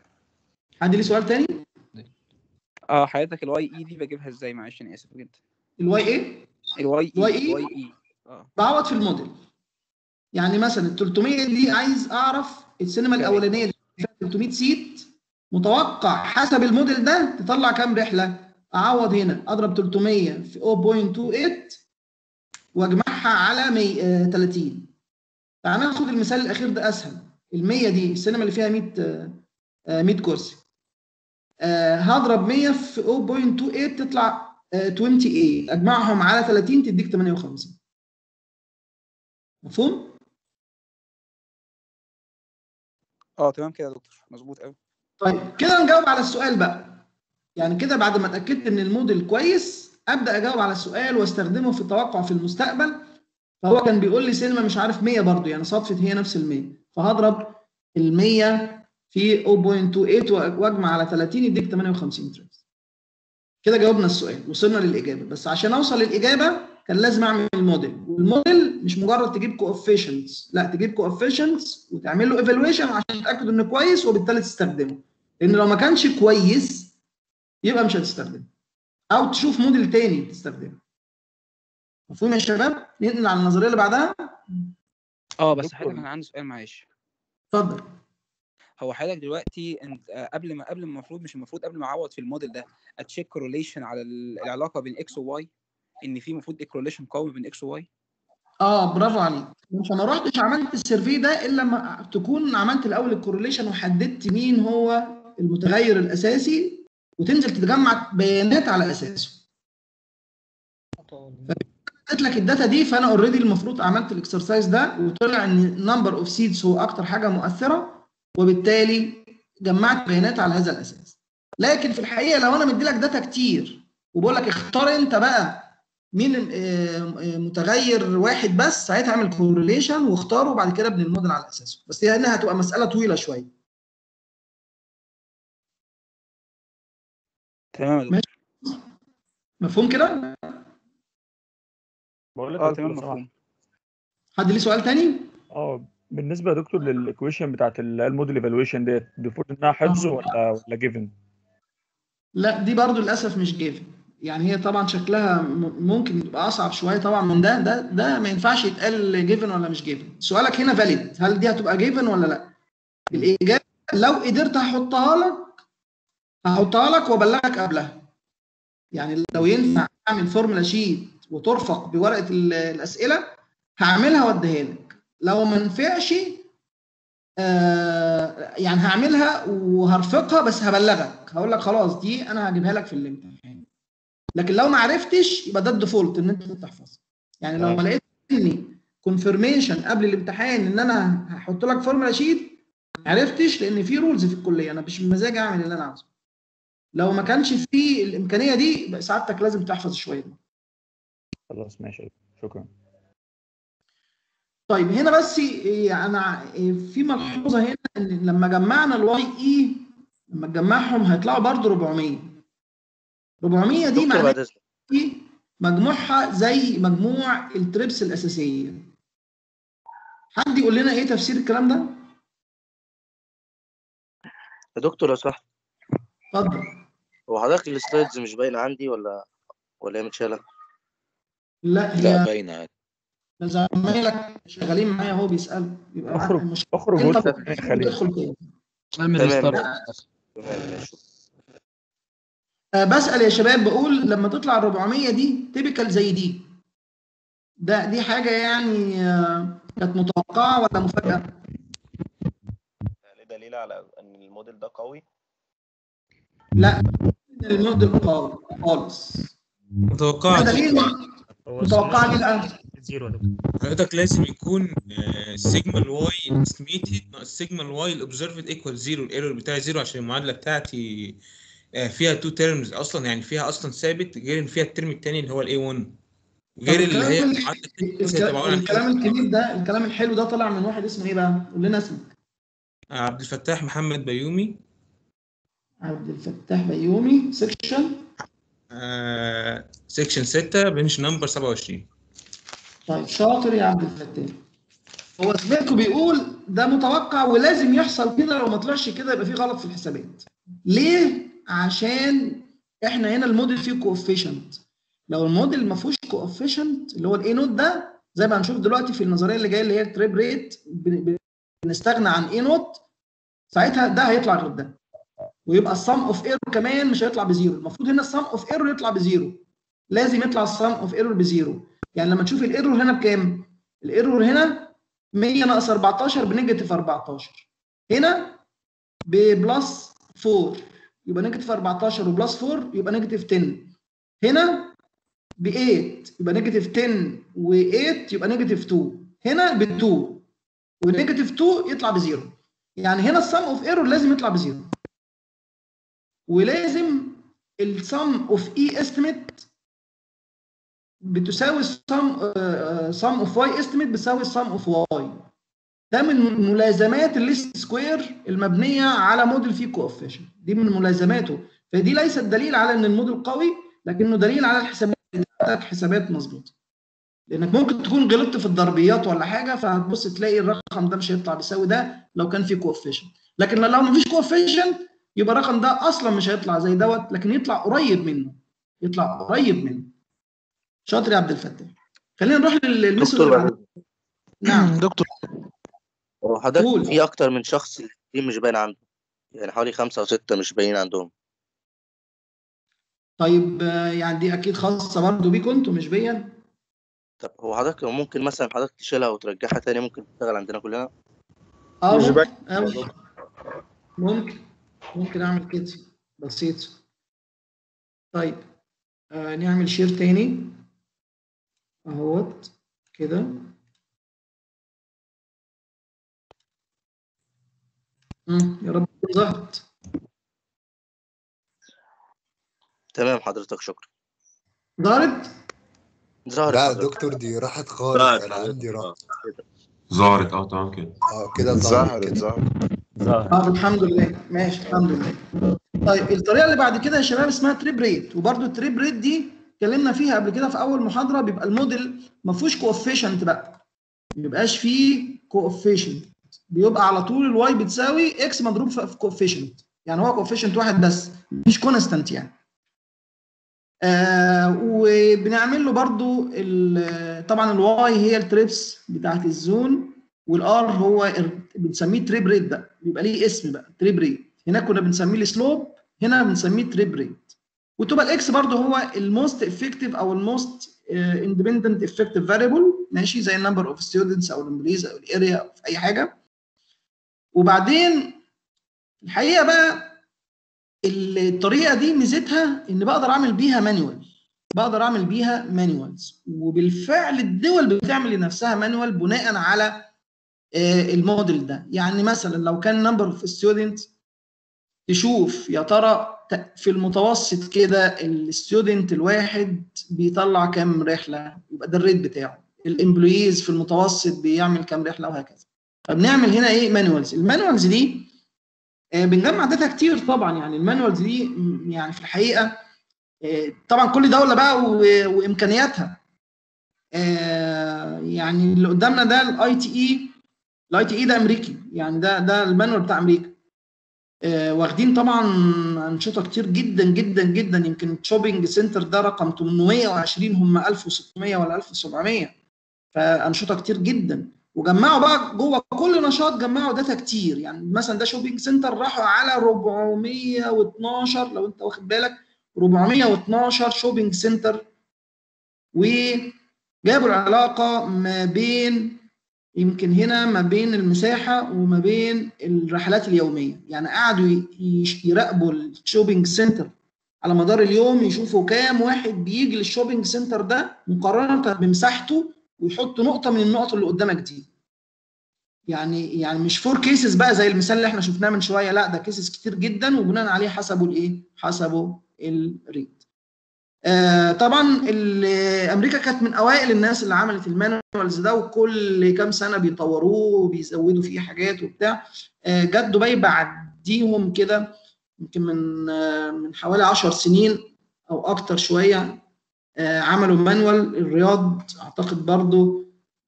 حد ليه سؤال تاني اه حضرتك الواي اي دي بجيبها ازاي معلش انا اسف جدا الواي ايه الواي اي الواي اي الواي اي اه بعوض في الموديل يعني مثلا ال 300 دي عايز اعرف السينما الاولانيه دي فيها 300 سيت متوقع حسب الموديل ده تطلع كام رحله اعوض هنا اضرب 300 في 0.28 واجمعها على 100 آه، 30 تعال ناخد المثال الاخير ده اسهل ال 100 دي السينما اللي فيها 100 آه، آه، 100 كرسي آه، هضرب 100 في 0.28 تطلع آه، 28 اجمعهم على 30 تديك 58 مفهوم؟ اه تمام كده يا دكتور مظبوط قوي طيب كده نجاوب على السؤال بقى يعني كده بعد ما اتاكدت ان الموديل كويس ابدا اجاوب على السؤال واستخدمه في التوقع في المستقبل فهو كان بيقول لي سينما مش عارف 100 برضه يعني صدفه هي نفس ال 100 فهضرب ال 100 في 0.28 واجمع على 30 يديك 58 تريبس كده جاوبنا السؤال وصلنا للاجابه بس عشان اوصل للاجابه كان لازم اعمل الموديل والموديل مش مجرد تجيب كوفيشنتس لا تجيب كوفيشنتس وتعمل له ايفالويشن عشان تتاكد انه كويس وبالتالي تستخدمه لان لو ما كانش كويس يبقى مش هتستخدمه او تشوف موديل تاني تستخدمه مفهوم يا شباب ننقل على النظريه اللي بعدها اه بس حضرتك انا عندي سؤال معلش اتفضل هو حضرتك دلوقتي انت آه، قبل ما قبل ما المفروض مش المفروض قبل ما اعوض في الموديل ده اتشيك كورليشن على ال- العلاقه بين اكس وواي ان في المفروض كورليشن قوي بين اكس وواي اه برافو عليك انت ما رحتش عملت السيرفي ده الا لما تكون عملت الاول الكورليشن وحددت مين هو المتغير الاساسي وتنزل تتجمع بيانات على اساسه اديت لك الداتا دي فانا اوريدي المفروض عملت الاكسرسايز ده وطلع ان نمبر اوف سيدز هو اكتر حاجه مؤثره وبالتالي جمعت بيانات على هذا الاساس لكن في الحقيقه لو انا مدي لك داتا كتير وبقول لك اختار انت بقى مين آه، آه، متغير واحد بس ساعتها اعمل كورليشن واختاره وبعد كده ابني الموديل على اساسه بس هي هنا هتبقى مساله طويله شويه تمام يا دكتور مفهوم كده بقول لك اه يا دكتور تمام لو سمحت. مفهوم حد ليه سؤال تاني اه بالنسبه يا دكتور للايكويشن بتاعت ال- الموديل ايفالويشن ديت المفروض انها حفظ ولا ولا جيفن لا دي برضو للاسف مش جيفن يعني هي طبعا شكلها م- ممكن يبقى اصعب شويه طبعا من ده ده ده ما ينفعش يتقال جيفن ولا مش جيفن سؤالك هنا فاليد هل دي هتبقى جيفن ولا لا الاجابه لو قدرت هحطها لك هحطها لك وابلغك قبلها يعني لو ينفع اعمل فورمولا شيت وترفق بورقه ال- الاسئله هعملها واديها لك لو ما نفعش آه يعني هعملها وهرفقها بس هبلغك هقول لك خلاص دي انا هجيبها لك في الامتحان لكن لو ما عرفتش يبقى ده الديفولت ان انت تحفظها يعني لو ما لقيت مني كونفirmation قبل الامتحان ان انا هحط لك فورمولا شيت ما عرفتش لان في رولز في الكليه انا مش بمزاجي اعمل اللي انا عاوزه لو ما كانش في الامكانيه دي يبقى سعادتك لازم تحفظ شويه دي. خلاص ماشي شكرا طيب هنا بس إيه، انا إيه، في ملحوظه هنا ان لما جمعنا الواي اي لما تجمعهم هيطلعوا برضو 400 400 دي دكتور معناها بعد اذنك إيه؟ مجموعها زي مجموع التريبس الاساسيه حد يقول لنا ايه تفسير الكلام ده يا دكتور لو سمحت اتفضل هو حضرتك السلايدز مش باينه عندي ولا ولا هي متشاله؟ لا لا هي باينه عادي ده زمايلك شغالين معايا اهو بيسالوا يبقى معاك اخرج مش اخرج انت وادخل تاني يا خليل تدخل تاني تمام تمام ماشي آه، بسأل يا شباب بقول لما تطلع ال 400 دي تيبيكال زي دي ده دي حاجة يعني آه، كانت متوقعة ولا مفاجأة؟ يعني دليل على ان الموديل ده قوي لا الموديل قوي خالص متوقعة ده دليل متوقعة ليه الآن؟ زيرو يا دكتور حضرتك لازم يكون سيجما الواي استيميتد ناقص سيجما الواي الاوبزرفد ايكوال زيرو الايرور بتاعي زيرو عشان المعادله بتاعتي آه، فيها تو تيرمز اصلا يعني فيها اصلا ثابت غير ان فيها الترم الثاني اللي هو الاي 1 غير اللي هي الكلام المعادله التانية الكلام- هتبقى عبارة عن الكلام الكبير ده الكلام الحلو ده طلع من واحد اسمه ايه بقى؟ قول لنا اسمك آه، عبد الفتاح محمد بيومي عبد الفتاح بيومي سكشن سيكشن 6 بنش نمبر 27 طيب شاطر يا عبد الفتاح هو سبيركو بيقول ده متوقع ولازم يحصل كده لو ما طلعش كده يبقى في غلط في الحسابات ليه عشان احنا هنا الموديل فيه كوفيشنت لو الموديل ما فيهوش كوفيشنت اللي هو الاي نوت ده زي ما هنشوف دلوقتي في النظريه اللي جايه اللي هي التريب ريت بن- بنستغنى عن اي نوت ساعتها ده هيطلع غير ده ويبقى السم اوف ايرور كمان مش هيطلع بزيرو المفروض هنا السم اوف ايرور يطلع بزيرو لازم يطلع السم اوف ايرور بزيرو يعني لما تشوف الايرور هنا بكام الايرور هنا 100 ناقص 14 بنيجاتيف 14 هنا ببلس 4 يبقى نيجاتيف 14 وبلس 4 يبقى نيجاتيف 10 هنا ب 8 يبقى نيجاتيف 10 و8 يبقى نيجاتيف 2 هنا ب 2 والنيجاتيف 2 يطلع بزيرو يعني هنا السم اوف ايرور لازم يطلع بزيرو ولازم السم اوف اي استيميت بتساوي السم سم اوف واي استيميت بتساوي السم اوف واي ده من ملازمات الليست سكوير المبنيه على موديل فيه كوفيشن دي من ملازماته فدي ليست دليل على ان الموديل قوي لكنه دليل على الحسابات بتاعتك حسابات مظبوطه لانك ممكن تكون غلطت في الضربيات ولا حاجه فهتبص تلاقي الرقم ده مش هيطلع بيساوي ده لو كان فيه كوفيشن لكن لو ما فيش كوفيشن يبقى الرقم ده اصلا مش هيطلع زي دوت لكن يطلع قريب منه يطلع قريب منه شاطر يا عبد الفتاح خلينا نروح للميثود دكتور اللي بعدها نعم دكتور هو حضرتك في اكتر من شخص دي مش باين عنده يعني حوالي خمسة او ستة مش باين عندهم طيب آه، يعني دي اكيد خاصه برضه بيكم انتوا مش بيا طب هو حضرتك ممكن مثلا حضرتك تشيلها وترجعها تاني ممكن تشتغل عندنا كلنا اه مش ممكن باين. آه، ممكن ممكن اعمل كده بسيط طيب آه نعمل شير تاني اهوت كده مم، يا رب تكون ظهرت تمام حضرتك شكرا ظهرت ظهرت لا حضرتك. دكتور دي راحت خالص ظهرت انا حضرتك. عندي راحت ظهرت اه تمام كده اه كده ظهرت كده اه الحمد لله ماشي الحمد لله طيب الطريقه اللي بعد كده يا شباب اسمها تريب ريت وبرده التريب ريت دي اتكلمنا فيها قبل كده في اول محاضره بيبقى الموديل ما فيهوش كوفيشنت بقى ما بيبقاش فيه كوفيشنت بيبقى على طول الواي بتساوي اكس مضروب في في كوفيشنت يعني هو كوفيشنت واحد بس مش كونستانت يعني آه وبنعمل له برضو ال- طبعا الواي هي التريبس بتاعت الزون والار هو ال- بنسميه تريب ريت بقى بيبقى ليه اسم بقى تريب ريت هناك كنا بنسميه السلوب هنا بنسميه تريب ريت وتبقى الاكس برضو هو الموست افكتيف او الموست اندبندنت افكتيف فاريبل ماشي زي النمبر اوف ستودنتس او الامبليز او الاريا او في اي حاجه وبعدين الحقيقه بقى الطريقه دي ميزتها ان بقدر اعمل بيها مانوال بقدر اعمل بيها مانوالز وبالفعل الدول بتعمل لنفسها مانوال بناء على آه، الموديل ده يعني مثلا لو كان نمبر اوف ستودنت تشوف يا ترى ت- في المتوسط كده الستودنت الواحد بيطلع كام رحله يبقى ده الريت بتاعه الامبلويز في المتوسط بيعمل كام رحله وهكذا فبنعمل هنا ايه مانوالز المانوالز دي آه، بنجمع داتا كتير طبعا يعني المانوالز دي م- يعني في الحقيقه آه، طبعا كل دوله بقى و- وامكانياتها آه، يعني اللي قدامنا ده الاي تي اي الاي تي اي ده امريكي يعني ده ده المانوال بتاع امريكا آه، واخدين طبعا انشطه كتير جدا جدا جدا يمكن شوبينج سنتر ده رقم 820 هم 1600 ولا 1700 فانشطه كتير جدا وجمعوا بقى جوه كل نشاط جمعوا داتا كتير يعني مثلا ده شوبينج سنتر راحوا على 412 لو انت واخد بالك 412 شوبينج سنتر وجابوا العلاقه ما بين يمكن هنا ما بين المساحه وما بين الرحلات اليوميه يعني قعدوا ي- يش- يراقبوا الشوبينج سنتر على مدار اليوم يشوفوا كام واحد بيجي للشوبينج سنتر ده مقارنه بمساحته ويحطوا نقطه من النقط اللي قدامك دي يعني يعني مش فور كيسز بقى زي المثال اللي احنا شفناه من شويه لا ده كيسز كتير جدا وبناء عليه حسبوا الايه حسبوا الريت آه طبعا ال- امريكا كانت من اوائل الناس اللي عملت المانوالز ده وكل كام سنه بيطوروه وبيزودوا فيه حاجات وبتاع آه جت دبي بعديهم كده يمكن من آه من حوالي 10 سنين او اكتر شويه آه عملوا مانوال الرياض اعتقد برضو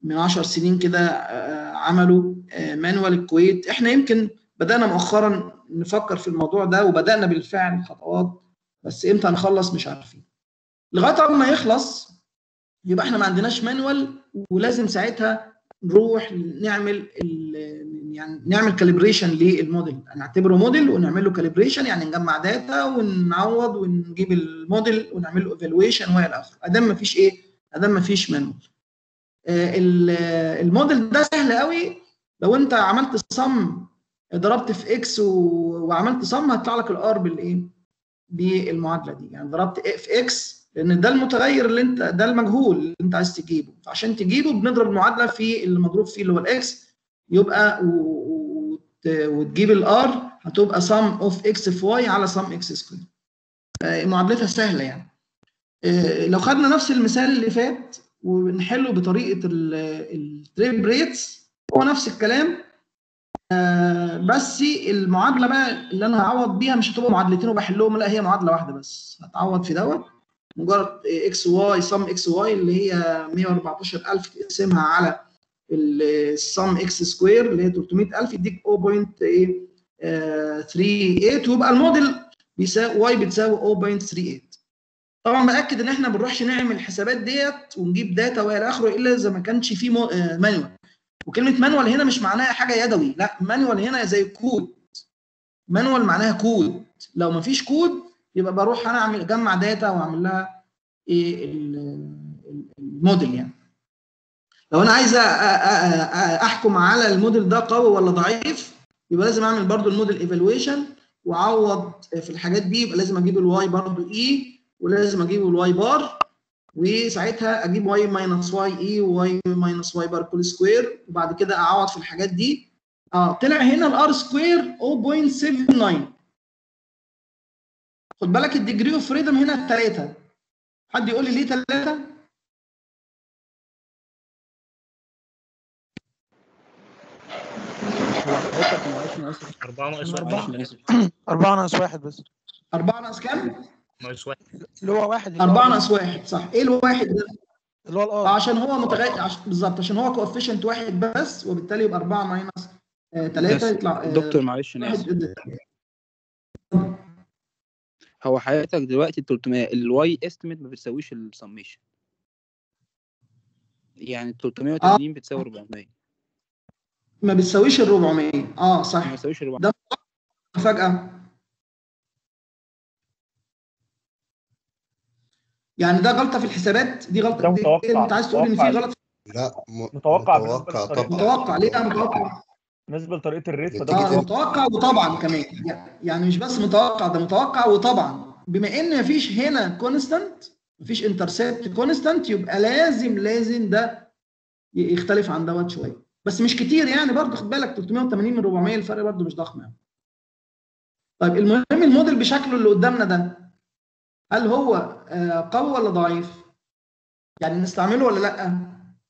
من 10 سنين كده آه، عملوا مانوال الكويت احنا يمكن بدانا مؤخرا نفكر في الموضوع ده وبدانا بالفعل خطوات بس امتى هنخلص مش عارفين لغايه ما يخلص يبقى احنا ما عندناش مانوال ولازم ساعتها نروح نعمل ال- يعني نعمل كاليبريشن للموديل نعتبره موديل ونعمل له كاليبريشن يعني نجمع داتا ونعوض ونجيب الموديل ونعمل له ايفالويشن والى اخره ادام ما فيش ايه ادام ما فيش مانوال آه، ال- آه، الموديل ده سهل قوي لو انت عملت صم ضربت في اكس و- وعملت صم هيطلع لك الار بالايه بالمعادله دي يعني ضربت في اكس لان ده المتغير اللي انت ده المجهول اللي انت عايز تجيبه فعشان تجيبه بنضرب المعادله في اللي مضروب فيه اللي هو الاكس يبقى و- و- وت- وتجيب الار هتبقى sum of x في y على sum x سكوير معادلتها سهله يعني آه، لو خدنا نفس المثال اللي فات ونحله بطريقه التريب ريتس هو نفس الكلام آه، بس المعادله بقى اللي انا هعوض بيها مش هتبقى معادلتين وبحلهم لا هي معادله واحده بس هتعوض في دوت مجرد اكس واي سم اكس واي اللي هي 114000 تقسمها على السم اكس سكوير اللي هي 300000 يديك 0.38 ويبقى الموديل بيساوي واي بتساوي 0.38 طبعا باكد ان احنا ما بنروحش نعمل الحسابات ديت ونجيب داتا والى اخره الا اذا ما كانش في مو- آه، مانوال وكلمه مانوال هنا مش معناها حاجه يدوي لا مانوال هنا زي كود مانوال معناها كود لو ما فيش كود يبقى بروح انا اعمل اجمع داتا واعمل لها ايه ال- ال- الموديل يعني لو انا عايز أ- أ- أ- احكم على الموديل ده قوي ولا ضعيف يبقى لازم اعمل برضو الموديل ايفالويشن واعوض في الحاجات دي يبقى لازم اجيب الواي برضو اي ولازم اجيب الواي بار وساعتها اجيب واي ماينس واي اي وواي ماينس واي بار كل سكوير وبعد كده اعوض في الحاجات دي اه طلع هنا الار سكوير 0.79 خد بالك الديجري اوف فريدم هنا 3 حد يقول لي ليه 3 أربعة ناقص واحد أربعة. معلش أنا آسف أربعة ناقص واحد بس 4 ناقص كام؟ ناقص واحد اللي هو واحد اللي هو 4 ناقص 1 صح ايه الواحد ده؟ اللي هو الار عشان هو متغير عش... بالظبط عشان هو كوفيشنت واحد بس وبالتالي يبقى 4 ماينس 3 بس يطلع آه، دكتور معلش انا اسف واحد هو حضرتك دلوقتي 300 الواي استيميت ما بتساويش السميشن يعني 380 بتساوي 400 ما بتساويش ال 400 اه صح ما بتساويش 400 ده مفاجأة يعني ده غلطة في الحسابات دي غلطة ده دي متوقع انت عايز تقول ان في متوقع غلط لا م... متوقع بالنسبة متوقع للطريقة. طبعا متوقع ليه بقى متوقع بالنسبه لطريقه الريت فده اه متوقع. متوقع وطبعا كمان يعني مش بس متوقع ده متوقع وطبعا بما ان مفيش هنا كونستانت مفيش انترسبت كونستانت يبقى لازم لازم ده ي- يختلف عن دوت شويه بس مش كتير يعني برضه خد بالك 380 من 400 الفرق برضه مش ضخم يعني. طيب المهم الموديل بشكله اللي قدامنا ده هل هو آه، قوي ولا ضعيف؟ يعني نستعمله ولا لا؟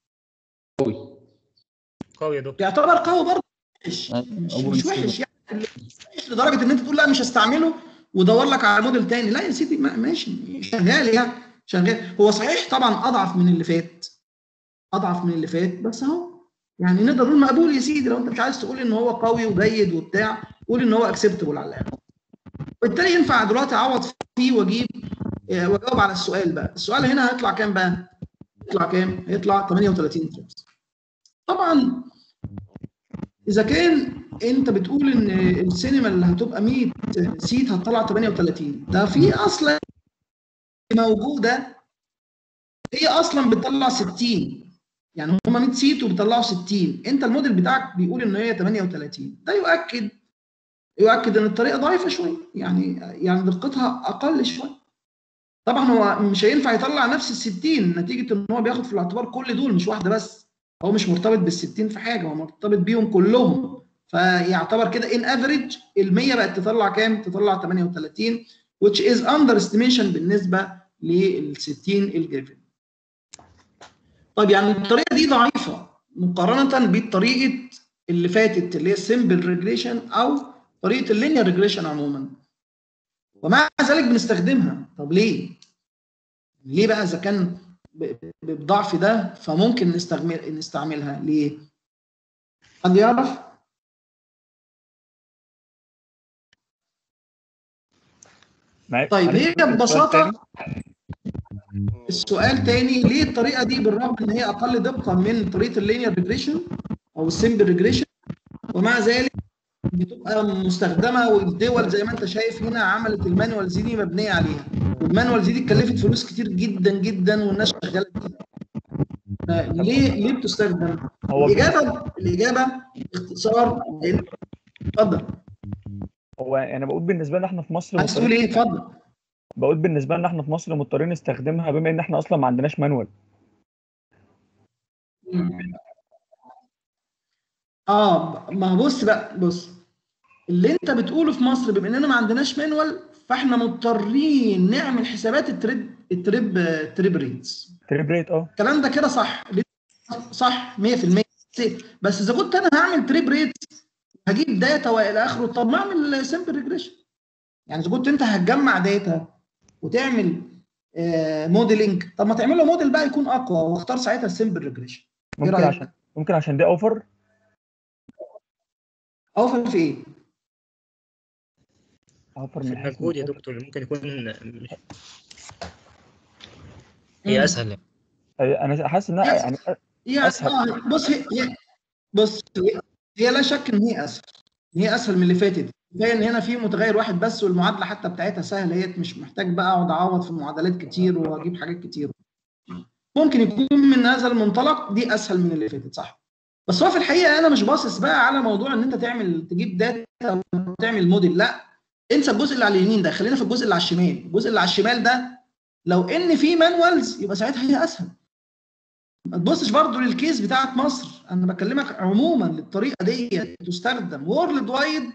قوي يا دكتور يعتبر قوي برضه مش مش, مش وحش يعني مش لدرجه ان انت تقول لا مش هستعمله ودور لك على موديل تاني لا يا سيدي ما- ماشي شغال يعني شغال هو صحيح طبعا اضعف من اللي فات اضعف من اللي فات بس اهو يعني نقدر نقول مقبول يا سيدي لو انت مش عايز تقول ان هو قوي وجيد وبتاع قول ان هو اكسبتبل على الاقل وبالتالي ينفع دلوقتي اعوض فيه واجيب آه، واجاوب على السؤال بقى السؤال هنا هيطلع كام بقى؟ هيطلع كام؟ هيطلع 38 تريبس طبعا اذا كان انت بتقول ان السينما اللي هتبقى 100 سيت هتطلع 38 ده في اصلا موجوده هي اصلا بتطلع 60 يعني هم 100 سيت وبيطلعوا 60 انت الموديل بتاعك بيقول ان هي 38 ده يؤكد يؤكد ان الطريقه ضعيفه شويه يعني يعني دقتها اقل شويه طبعا هو مش هينفع يطلع نفس ال 60 نتيجه ان هو بياخد في الاعتبار كل دول مش واحده بس هو مش مرتبط بال 60 في حاجه هو مرتبط بيهم كلهم فيعتبر كده ان افريج ال 100 بقت تطلع كام؟ تطلع 38 which is under estimation بالنسبه لل 60 الجيفن. طيب يعني الطريقه دي ضعيفه مقارنه بالطريقه اللي فاتت اللي هي السمبل ريجريشن او طريقه اللينير ريجريشن عموما. ومع ذلك بنستخدمها طب ليه؟ ليه بقى اذا كان ب- بالضعف ده فممكن نستعمل نستعملها ليه؟ حد يعرف؟ معلش- طيب معلش هي ممكن سؤال ببساطه تاني؟ السؤال تاني ليه الطريقه دي بالرغم ان هي اقل دقه من طريقه اللينير ريجريشن او السمبل ريجريشن ومع ذلك بتبقى مستخدمه والدول زي ما انت شايف هنا عملت المانوالز دي مبنيه عليها والمانوالز دي اتكلفت فلوس كتير جدا جدا والناس شغاله بيها ليه ليه بتستخدم؟ هو الاجابه الاجابه باختصار اتفضل هو انا بقول بالنسبه لنا احنا في مصر عايز تقول ايه اتفضل بقول بالنسبه لنا احنا في مصر مضطرين نستخدمها بما ان احنا اصلا ما عندناش مانوال اه ما هو بص بقى بص اللي انت بتقوله في مصر بما اننا ما عندناش مانوال فاحنا مضطرين نعمل حسابات التريب التريب التريب ريتس تريب ريت اه الكلام ده كده صح صح 100% بس اذا كنت انا هعمل تريب ريت هجيب داتا والى اخره طب ما اعمل سمبل ريجريشن يعني اذا كنت انت هتجمع داتا وتعمل آه موديلنج طب ما تعمل له موديل بقى يكون اقوى واختار ساعتها السمبل ريجريشن ايه ممكن رايك؟ عشان ممكن عشان دي اوفر اوفر في ايه؟ اوفر في من حيث المجهود يا دكتور ممكن يكون مش- هي اسهل يعني. أي- انا حاسس انها يعني هي اسهل آه بص هي هي- بص هي, هي لا شك ان هي اسهل ان هي اسهل من اللي فاتت كفايه ان هنا في متغير واحد بس والمعادله حتى بتاعتها سهله هي مش محتاج بقى اقعد اعوض في معادلات كتير واجيب حاجات كتير ممكن يكون من هذا المنطلق دي اسهل من اللي فاتت صح بس هو في الحقيقه انا مش باصص بقى على موضوع ان انت تعمل تجيب داتا وتعمل موديل لا انسى الجزء اللي على اليمين ده خلينا في الجزء اللي على الشمال الجزء اللي على الشمال ده لو ان في مانوالز يبقى ساعتها هي اسهل ما تبصش برضو للكيس بتاعت مصر انا بكلمك عموما للطريقه دي تستخدم وورلد وايد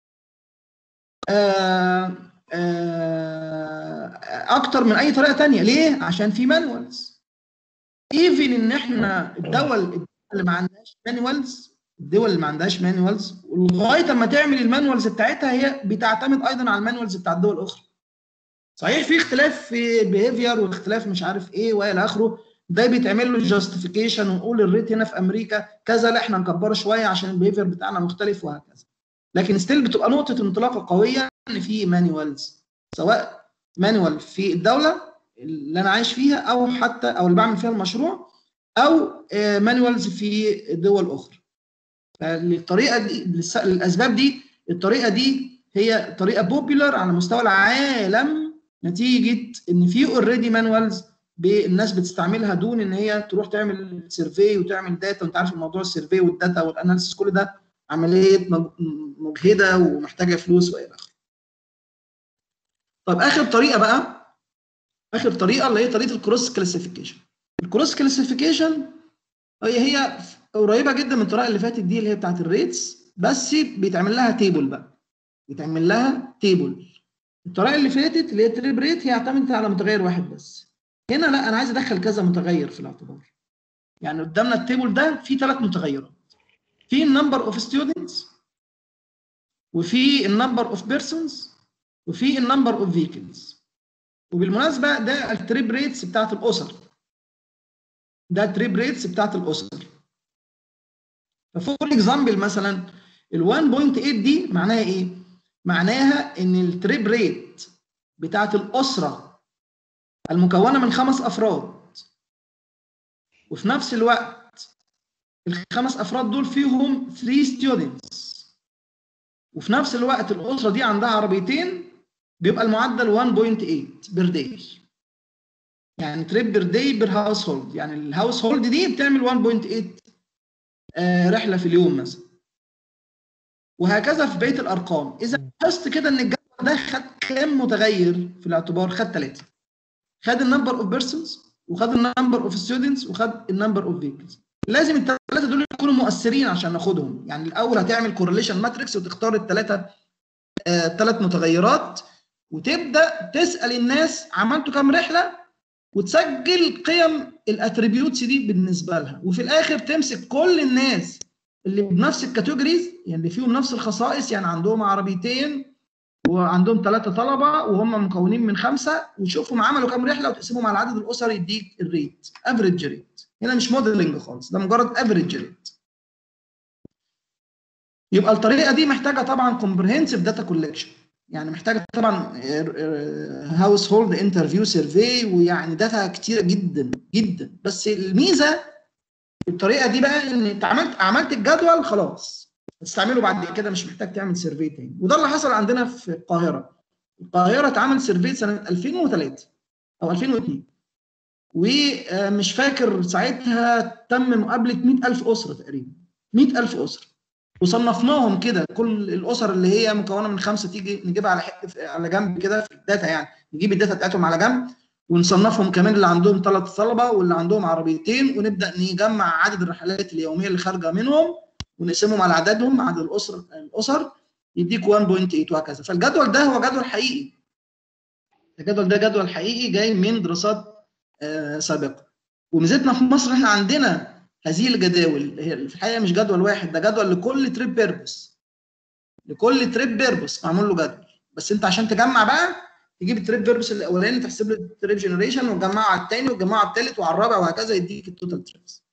اكتر من اي طريقه تانية ليه عشان في مانوالز ايفن ان احنا الدول اللي ما عندهاش مانوالز الدول اللي ما عندهاش مانوالز ولغايه اما تعمل المانوالز بتاعتها هي بتعتمد ايضا على المانوالز بتاع الدول الاخرى صحيح في اختلاف في بيهيفير واختلاف مش عارف ايه والى اخره ده بيتعمل له جاستيفيكيشن ونقول الريت هنا في امريكا كذا لا احنا نكبره شويه عشان البيهيفير بتاعنا مختلف وهكذا لكن ستيل بتبقى نقطه انطلاقه قويه ان في مانوالز سواء مانوال في الدوله اللي انا عايش فيها او حتى او اللي بعمل فيها المشروع او مانوالز في دول اخرى فالطريقه دي للاسباب دي الطريقه دي هي طريقه بوبيلر على مستوى العالم نتيجه ان في اوريدي مانوالز الناس بتستعملها دون ان هي تروح تعمل سيرفي وتعمل داتا وانت عارف الموضوع السيرفي والداتا والاناليسيس كل ده عمليه مجهده ومحتاجه فلوس والى اخره. طب اخر طريقه بقى اخر طريقه اللي هي طريقه الكروس كلاسيفيكيشن. الكروس كلاسيفيكيشن هي هي قريبه جدا من الطريقه اللي فاتت دي اللي هي بتاعت الريتس بس بيتعمل لها تيبل بقى. بيتعمل لها تيبل. الطريقه اللي فاتت اللي هي تريب ريت هي اعتمدت على متغير واحد بس. هنا لا انا عايز ادخل كذا متغير في الاعتبار. يعني قدامنا التيبل ده فيه ثلاث متغيرات. في النمبر اوف ستودنتس وفي النمبر اوف بيرسونز وفي النمبر اوف فيكلز وبالمناسبه ده التريب ريتس بتاعت الاسر ده التريب ريتس بتاعت الاسر ففور اكزامبل مثلا ال 1.8 دي معناها ايه؟ معناها ان التريب ريت بتاعت الاسره المكونه من خمس افراد وفي نفس الوقت الخمس افراد دول فيهم 3 ستودنتس وفي نفس الوقت الاسره دي عندها عربيتين بيبقى المعدل 1.8 بير داي يعني تريب بير داي بير هاوس هولد يعني الهاوس هولد دي بتعمل 1.8 آه رحله في اليوم مثلا وهكذا في بقيه الارقام اذا لاحظت كده ان الجدول ده خد كام متغير في الاعتبار خد ثلاثه خد النمبر اوف بيرسونز وخد النمبر اوف ستودنتس وخد النمبر اوف فيكلز لازم الثلاثه دول يكونوا مؤثرين عشان ناخدهم يعني الاول هتعمل كورليشن ماتريكس وتختار الثلاثه الثلاث آه متغيرات وتبدا تسال الناس عملتوا كام رحله وتسجل قيم الاتريبيوتس دي بالنسبه لها وفي الاخر تمسك كل الناس اللي بنفس الكاتيجوريز يعني اللي فيهم نفس الخصائص يعني عندهم عربيتين وعندهم ثلاثة طلبة وهم مكونين من خمسة وتشوفهم عملوا كام رحلة وتقسمهم على عدد الأسر يديك الريت افريج ريت هنا مش موديلنج خالص ده مجرد افريج ريت يبقى الطريقة دي محتاجة طبعا كومبرهنسيف داتا كولكشن يعني محتاجة طبعا هاوس هولد انترفيو سيرفي ويعني داتا كتيرة جدا جدا بس الميزة في الطريقة دي بقى ان انت عملت عملت الجدول خلاص تستعمله بعد كده مش محتاج تعمل سيرفي تاني وده اللي حصل عندنا في القاهرة القاهرة اتعمل سيرفي سنة 2003 أو 2002 ومش فاكر ساعتها تم مقابلة 100000 أسرة تقريبا 100000 أسرة وصنفناهم كده كل الأسر اللي هي مكونة من خمسة تيجي نجيبها على حق على جنب كده في الداتا يعني نجيب الداتا بتاعتهم على جنب ونصنفهم كمان اللي عندهم ثلاث طلبة واللي عندهم عربيتين ونبدأ نجمع عدد الرحلات اليومية اللي خارجة منهم ونقسمهم على عددهم عدد الأسر الأسر يديك 1.8 وهكذا فالجدول ده هو جدول حقيقي الجدول ده جدول حقيقي جاي من دراسات آه سابقه وميزتنا في مصر احنا عندنا هذه الجداول هي في الحقيقه مش جدول واحد ده جدول لكل تريب بيربس لكل تريب بيربس معمول له جدول بس انت عشان تجمع بقى تجيب التريب بيربس الاولاني تحسب له التريب جنريشن وتجمعه على الثاني وتجمعه على الثالث وعلى الرابع وهكذا يديك التوتال تريبس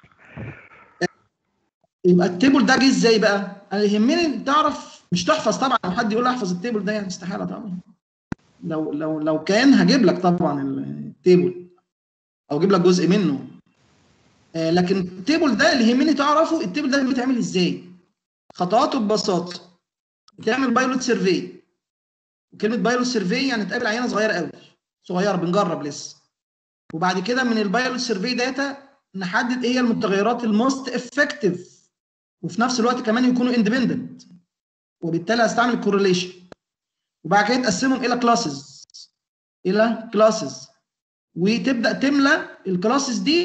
يبقى التيبل ده جه ازاي بقى؟ انا يهمني تعرف مش تحفظ طبعا لو حد يقول لي احفظ التيبل ده يعني استحاله طبعا لو لو لو كان هجيب لك طبعا التيبل او اجيب لك جزء منه آه لكن التيبل ده اللي يهمني تعرفه التيبل ده بيتعمل ازاي خطواته ببساطه بتعمل بايلوت سيرفي وكلمه بايلوت سيرفي يعني تقابل عينه صغيره قوي صغيره بنجرب لسه وبعد كده من البايلوت سيرفي داتا نحدد ايه هي المتغيرات الموست افكتيف وفي نفس الوقت كمان يكونوا اندبندنت وبالتالي هستعمل كورليشن وبعد كده تقسمهم الى كلاسز الى كلاسز وتبدا تملى الكلاسز دي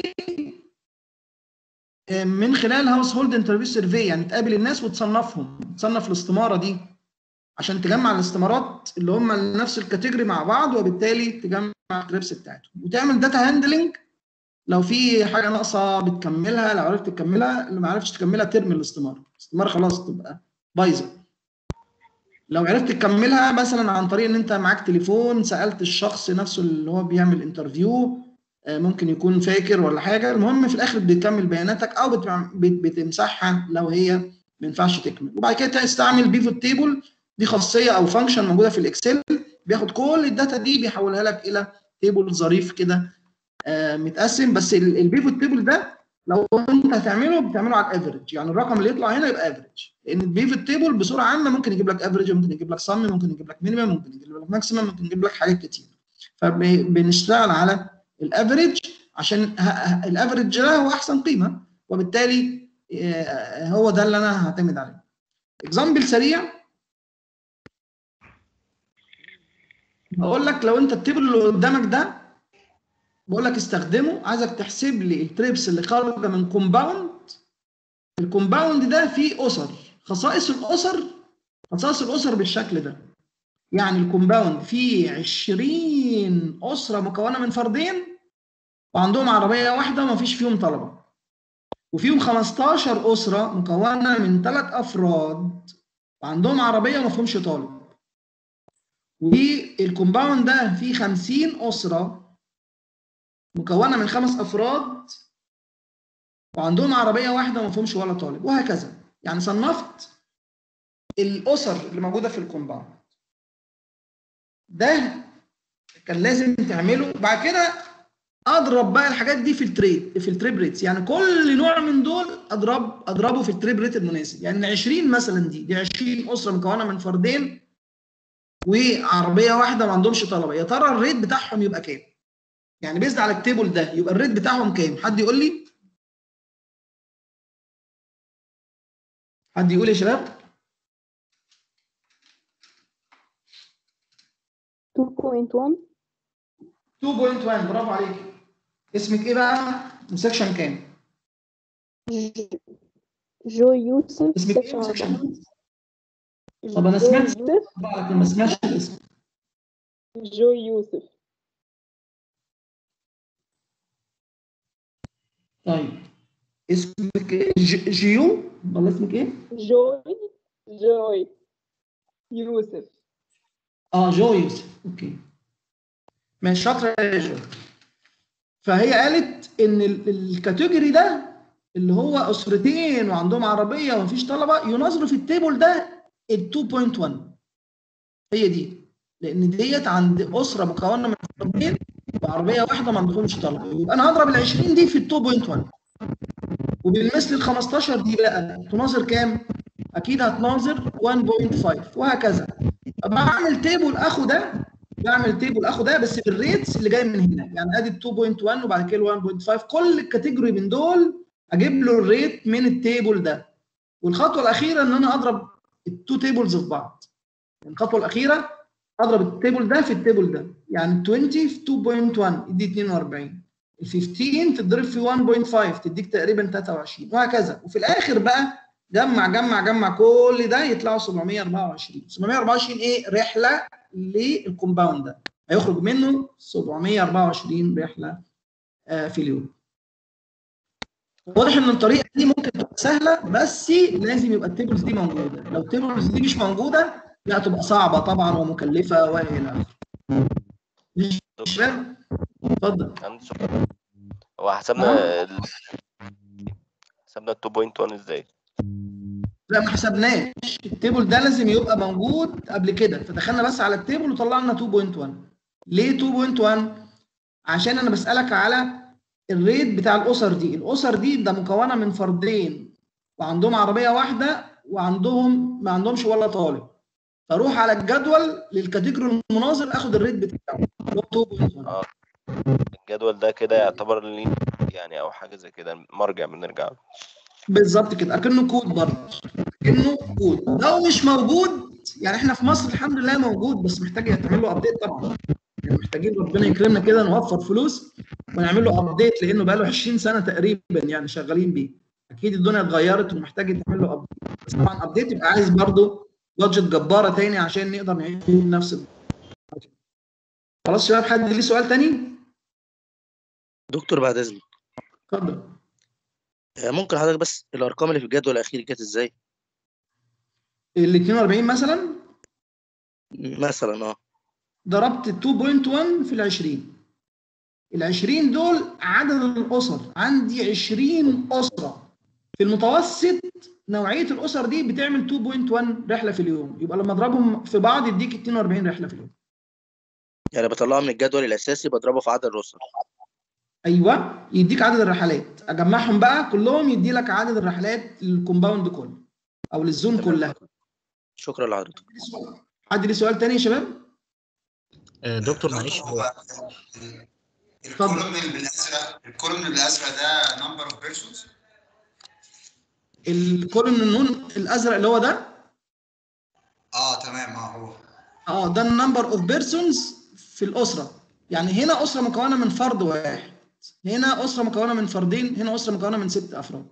من خلال هاوس هولد انترفيو سيرفي يعني تقابل الناس وتصنفهم تصنف الاستماره دي عشان تجمع الاستمارات اللي هم نفس الكاتيجوري مع بعض وبالتالي تجمع التريبس بتاعتهم وتعمل داتا هاندلنج لو في حاجه ناقصه بتكملها لو عرفت تكملها اللي ما عرفتش تكملها ترمي الاستماره الاستماره خلاص تبقى بايظه لو عرفت تكملها مثلا عن طريق ان انت معاك تليفون سالت الشخص نفسه اللي هو بيعمل انترفيو ممكن يكون فاكر ولا حاجه المهم في الاخر بتكمل بياناتك او بتمسحها لو هي ما ينفعش تكمل وبعد كده تستعمل بيفوت تيبل دي خاصيه او فانكشن موجوده في الاكسل بياخد كل الداتا دي بيحولها لك الى تيبل ظريف كده آه متقسم بس البيفوت تيبل ده لو انت هتعمله بتعمله على الافرج يعني الرقم اللي يطلع هنا يبقى افرج لان البيفوت تيبل بصوره عامه ممكن يجيب لك افرج ممكن يجيب لك سم ممكن يجيب لك مينيمم ممكن يجيب لك ماكسيمم ممكن يجيب لك حاجات كتير فبنشتغل على الافرج عشان الافرج ده هو احسن قيمه وبالتالي آه هو ده اللي انا هعتمد عليه اكزامبل سريع بقول لك لو انت التيبل اللي قدامك ده بقول لك استخدمه عايزك تحسب لي التريبس اللي خارجه من كومباوند الكومباوند ده فيه اسر خصائص الاسر خصائص الاسر بالشكل ده يعني الكومباوند فيه 20 اسره مكونه من فردين وعندهم عربيه واحده وما فيش فيهم طلبه وفيهم 15 اسره مكونه من ثلاث افراد وعندهم عربيه وما فيهمش طالب والكومباوند ده فيه 50 اسره مكونه من خمس افراد وعندهم عربيه واحده وما فيهمش ولا طالب وهكذا يعني صنفت الاسر اللي موجوده في الكومباوند ده كان لازم تعمله بعد كده اضرب بقى الحاجات دي في التريد في التريب ريتس يعني كل نوع من دول اضرب اضربه في التريب ريت المناسب يعني 20 مثلا دي دي 20 اسره مكونه من فردين وعربيه واحده ما عندهمش طلبه يا ترى الريت بتاعهم يبقى كام يعني بيزد على التيبل ده يبقى الريت بتاعهم كام حد يقول لي حد يقول يا شباب 2.1 2.1 برافو عليك اسمك ايه بقى سكشن كام جو يوسف اسمك ايه سكشن طب انا سمعت لكن ما سمعتش الاسم جو يوسف طيب اسمك ايه ج- جيو ولا اسمك ايه جوي جوي يوسف اه جو يوسف اوكي ماشي شاطره يا جو فهي قالت ان ال- الكاتيجوري ده اللي هو اسرتين وعندهم عربيه ومفيش طلبه ينظروا في التيبل ده ال 2.1 هي دي لان ديت عند اسره مكونه من فردين وعربيه واحده ما عندهمش طلبه يبقى انا هضرب ال 20 دي في ال 2.1 وبالمثل ال 15 دي بقى تناظر كام؟ اكيد هتناظر 1.5 وهكذا بعمل تيبل اخو ده بعمل تيبل اخو ده بس بالريتس اللي جاي من هنا يعني ادي 2.1 وبعد كده 1.5 كل كاتيجوري من دول اجيب له الريت من التيبل ده والخطوه الاخيره ان انا اضرب التو تيبلز في بعض الخطوه الاخيره اضرب التيبل ده في التيبل ده يعني 20 في 2.1 يدي 42 ال 15 تضرب في 1.5 تديك تقريبا 23 وهكذا وفي الاخر بقى جمع جمع جمع كل ده يطلعوا 724 724 ايه رحله للكومباوند ده هيخرج منه 724 رحله آه، في اليوم واضح ان الطريقه دي ممكن تبقى سهله بس لازم يبقى التيبلز دي موجوده لو التيبلز دي مش موجوده لا تبقى صعبه طبعا ومكلفه والى اخره مش مش فاهم اتفضل عندي سؤال هو حسبنا ال... حسبنا ال 2.1 ازاي؟ لا ما حسبناش التيبل ده لازم يبقى موجود قبل كده فدخلنا بس على التيبل وطلعنا 2.1 ليه 2.1 عشان انا بسالك على الريت بتاع الاسر دي الاسر دي ده مكونه من فردين وعندهم عربيه واحده وعندهم ما عندهمش ولا طالب فاروح على الجدول للكاتيجوري المناظر اخد الريت بتاعه اللي هو 2.1 اه الجدول ده كده يعتبر لي يعني او حاجه زي كده مرجع بنرجع له بالظبط كده اكنه كود برضه اكنه كود لو مش موجود يعني احنا في مصر الحمد لله موجود بس محتاج يتعمل له ابديت طبعا يعني محتاجين ربنا يكرمنا كده نوفر فلوس ونعمل له ابديت لانه بقى له 20 سنه تقريبا يعني شغالين بيه اكيد الدنيا اتغيرت ومحتاج يتعمل له ابديت بس طبعا ابديت يبقى عايز برضه بادجت جباره تاني عشان نقدر نعيش نفس ال- خلاص شباب حد ليه سؤال تاني؟ دكتور بعد اذنك اتفضل آه، ممكن حضرتك بس الارقام اللي في الجدول الاخير جت ازاي ال 42 مثلا مثلا اه ضربت 2.1 في ال 20 ال 20 دول عدد الاسر عندي 20 اسره في المتوسط نوعيه الاسر دي بتعمل 2.1 رحله في اليوم يبقى لما اضربهم في بعض يديك 42 رحله في اليوم يعني بطلعه من الجدول الاساسي بضربه في عدد الاسر ايوه يديك عدد الرحلات اجمعهم بقى كلهم يدي لك عدد الرحلات للكومباوند كله او للزون كلها شكرا لحضرتك حد ليه سؤال تاني يا شباب آه، دكتور معلش هو الكولوم اللي بالازرق الكولوم اللي بالازرق ده نمبر اوف بيرسونز الكولوم النون الازرق اللي هو ده اه تمام اه هو اه ده النمبر اوف بيرسونز في الاسره يعني هنا اسره مكونه من فرد واحد هنا اسره مكونه من فردين هنا اسره مكونه من ست افراد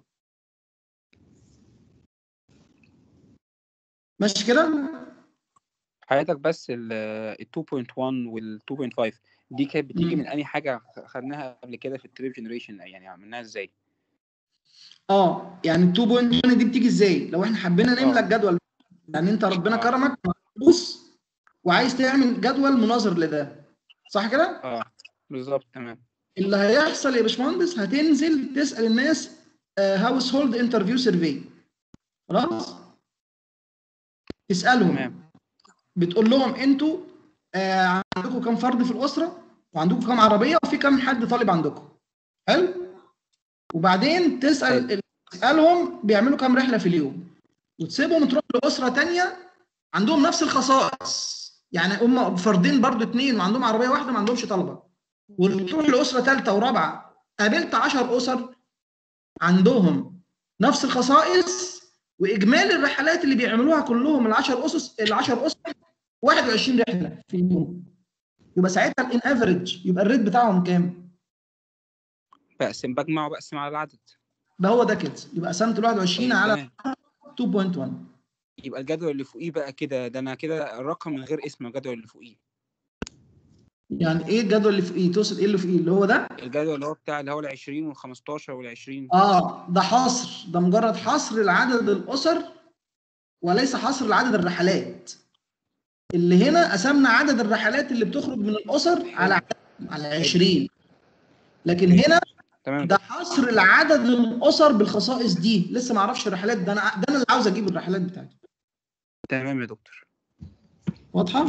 ماشي كده حضرتك بس ال ال 2.1 وال 2.5 دي كانت بتيجي مم. من انهي حاجه خدناها قبل كده في التريب جنريشن يعني عملناها ازاي؟ اه يعني 2.1 دي بتيجي ازاي لو احنا حبينا نملى آه. الجدول يعني انت ربنا كرمك مع فلوس وعايز تعمل جدول مناظر لده صح كده اه بالظبط تمام اللي هيحصل يا باشمهندس هتنزل تسال الناس هاوس هولد انترفيو سيرفي خلاص تسالهم تمام بتقول لهم انتوا آه عندكم كام فرد في الاسره وعندكم كام عربيه وفي كام حد طالب عندكم حلو وبعدين تسال تسالهم بيعملوا كام رحله في اليوم وتسيبهم تروح لاسره تانية عندهم نفس الخصائص يعني هم فردين برضو اتنين وعندهم عربيه واحده ما عندهمش طلبه وتروح لاسره ثالثه ورابعه قابلت 10 اسر عندهم نفس الخصائص واجمالي الرحلات اللي بيعملوها كلهم ال 10 اسس ال 10 اسر 21 رحله في اليوم يبقى ساعتها الان افريج يبقى الريت بتاعهم كام؟ بقسم بجمع وبقسم على العدد ده هو ده كده يبقى قسمت ال 21 طيب على تمام 2.1 يبقى الجدول اللي فوقيه بقى كده ده انا كده الرقم من غير اسم الجدول اللي فوقيه يعني ايه الجدول اللي فوقيه؟ تقصد ايه اللي فوقيه؟ اللي هو ده؟ الجدول اللي هو بتاع اللي هو ال 20 وال 15 وال 20 اه ده حصر ده مجرد حصر لعدد الاسر وليس حصر لعدد الرحلات اللي هنا قسمنا عدد الرحلات اللي بتخرج من الاسر على عدد على 20 لكن هنا تمام ده حصر العدد من الاسر بالخصائص دي لسه ما اعرفش الرحلات ده انا ده انا اللي عاوز اجيب الرحلات بتاعتي تمام يا دكتور واضحه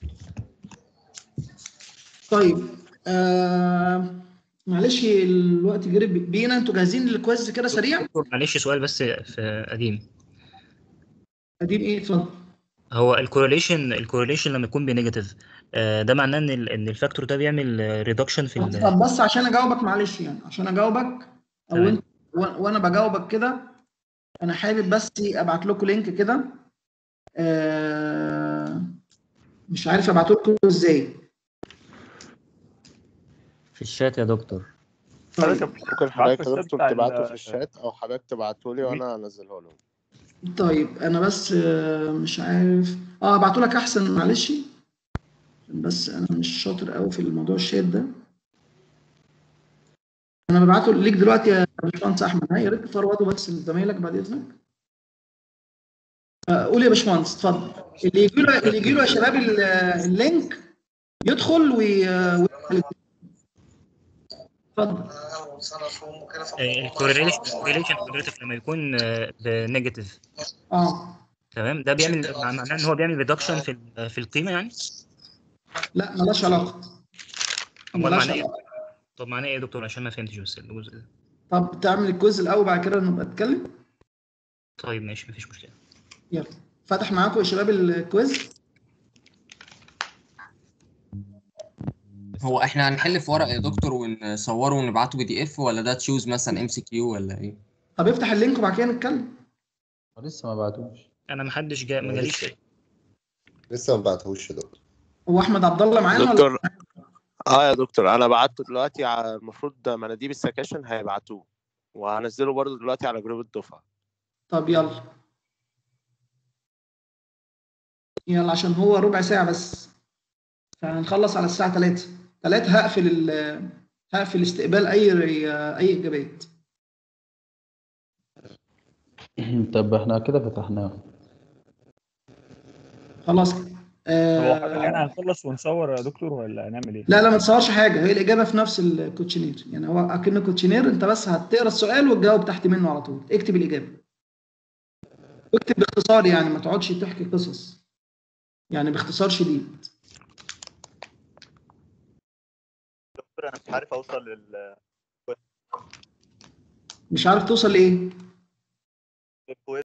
طيب آه معلش الوقت جري بينا انتوا جاهزين للكويز كده سريع دكتور معلش سؤال بس في قديم قديم ايه اتفضل هو الكورليشن الكورليشن لما يكون بنيجاتيف آه، ده معناه ان ال- ان الفاكتور ده بيعمل ريدكشن في ال- طب بس عشان اجاوبك معلش يعني عشان اجاوبك او تمام. انت و- وانا بجاوبك كده انا حابب بس ابعت لكم لينك كده آه مش عارف ابعته لكم ازاي في الشات يا دكتور ممكن حضرتك يا دكتور تبعته في الشات او حضرتك تبعته لي وانا انزله له طيب انا بس آه، مش عارف اه ابعته لك احسن معلش عشان بس انا مش شاطر قوي في الموضوع الشات ده انا ببعته ليك دلوقتي يا باشمهندس احمد ها يا ريت تفرواده بس لزمايلك بعد اذنك آه، قول يا باشمهندس اتفضل اللي يجي له اللي يجي له يا شباب ال- اللينك يدخل وي وي- اتفضل الكورليشن الكورليشن حضرتك لما يكون بنيجاتيف اه تمام ده بيعمل معناه ان هو بيعمل ريدكشن في ال- في القيمه يعني لا مالهاش علاقه امال ملهاش معناه ايه علاقة. طب معناه ايه يا دكتور عشان ما فهمتش بس الجزء ده طب تعمل الكويز الاول بعد كده نبقى نتكلم طيب ماشي مفيش مشكله يلا فتح معاكم يا شباب الكويز هو احنا هنحل في ورق يا دكتور ونصوره ونبعته بي دي اف ولا ده تشوز مثلا ام سي كيو ولا ايه؟ طب افتح اللينك وبعد كده نتكلم لسه ما بعتوش انا ما حدش جاء ما جاليش لسه ما بعتهوش يا دكتور هو احمد عبد الله معانا ولا دكتور اه يا دكتور انا بعته دلوقتي على المفروض مناديب السكاشن هيبعتوه وهنزله برضه دلوقتي على جروب الدفعه طب يلا يلا عشان هو ربع ساعة بس فهنخلص على الساعة 3 3 هقفل ال هقفل استقبال أي أي إجابات طب احنا كده فتحناه خلاص هو آه خلينا هنخلص ونصور يا دكتور ولا هنعمل ايه؟ لا لا ما تصورش حاجة هي الإجابة في نفس الكوتشنير يعني هو أكنه كوتشنير أنت بس هتقرا السؤال وتجاوب تحت منه على طول اكتب الإجابة اكتب باختصار يعني ما تقعدش تحكي قصص يعني باختصار شديد دكتور انا مش عارف اوصل لل مش عارف توصل لإيه للكويز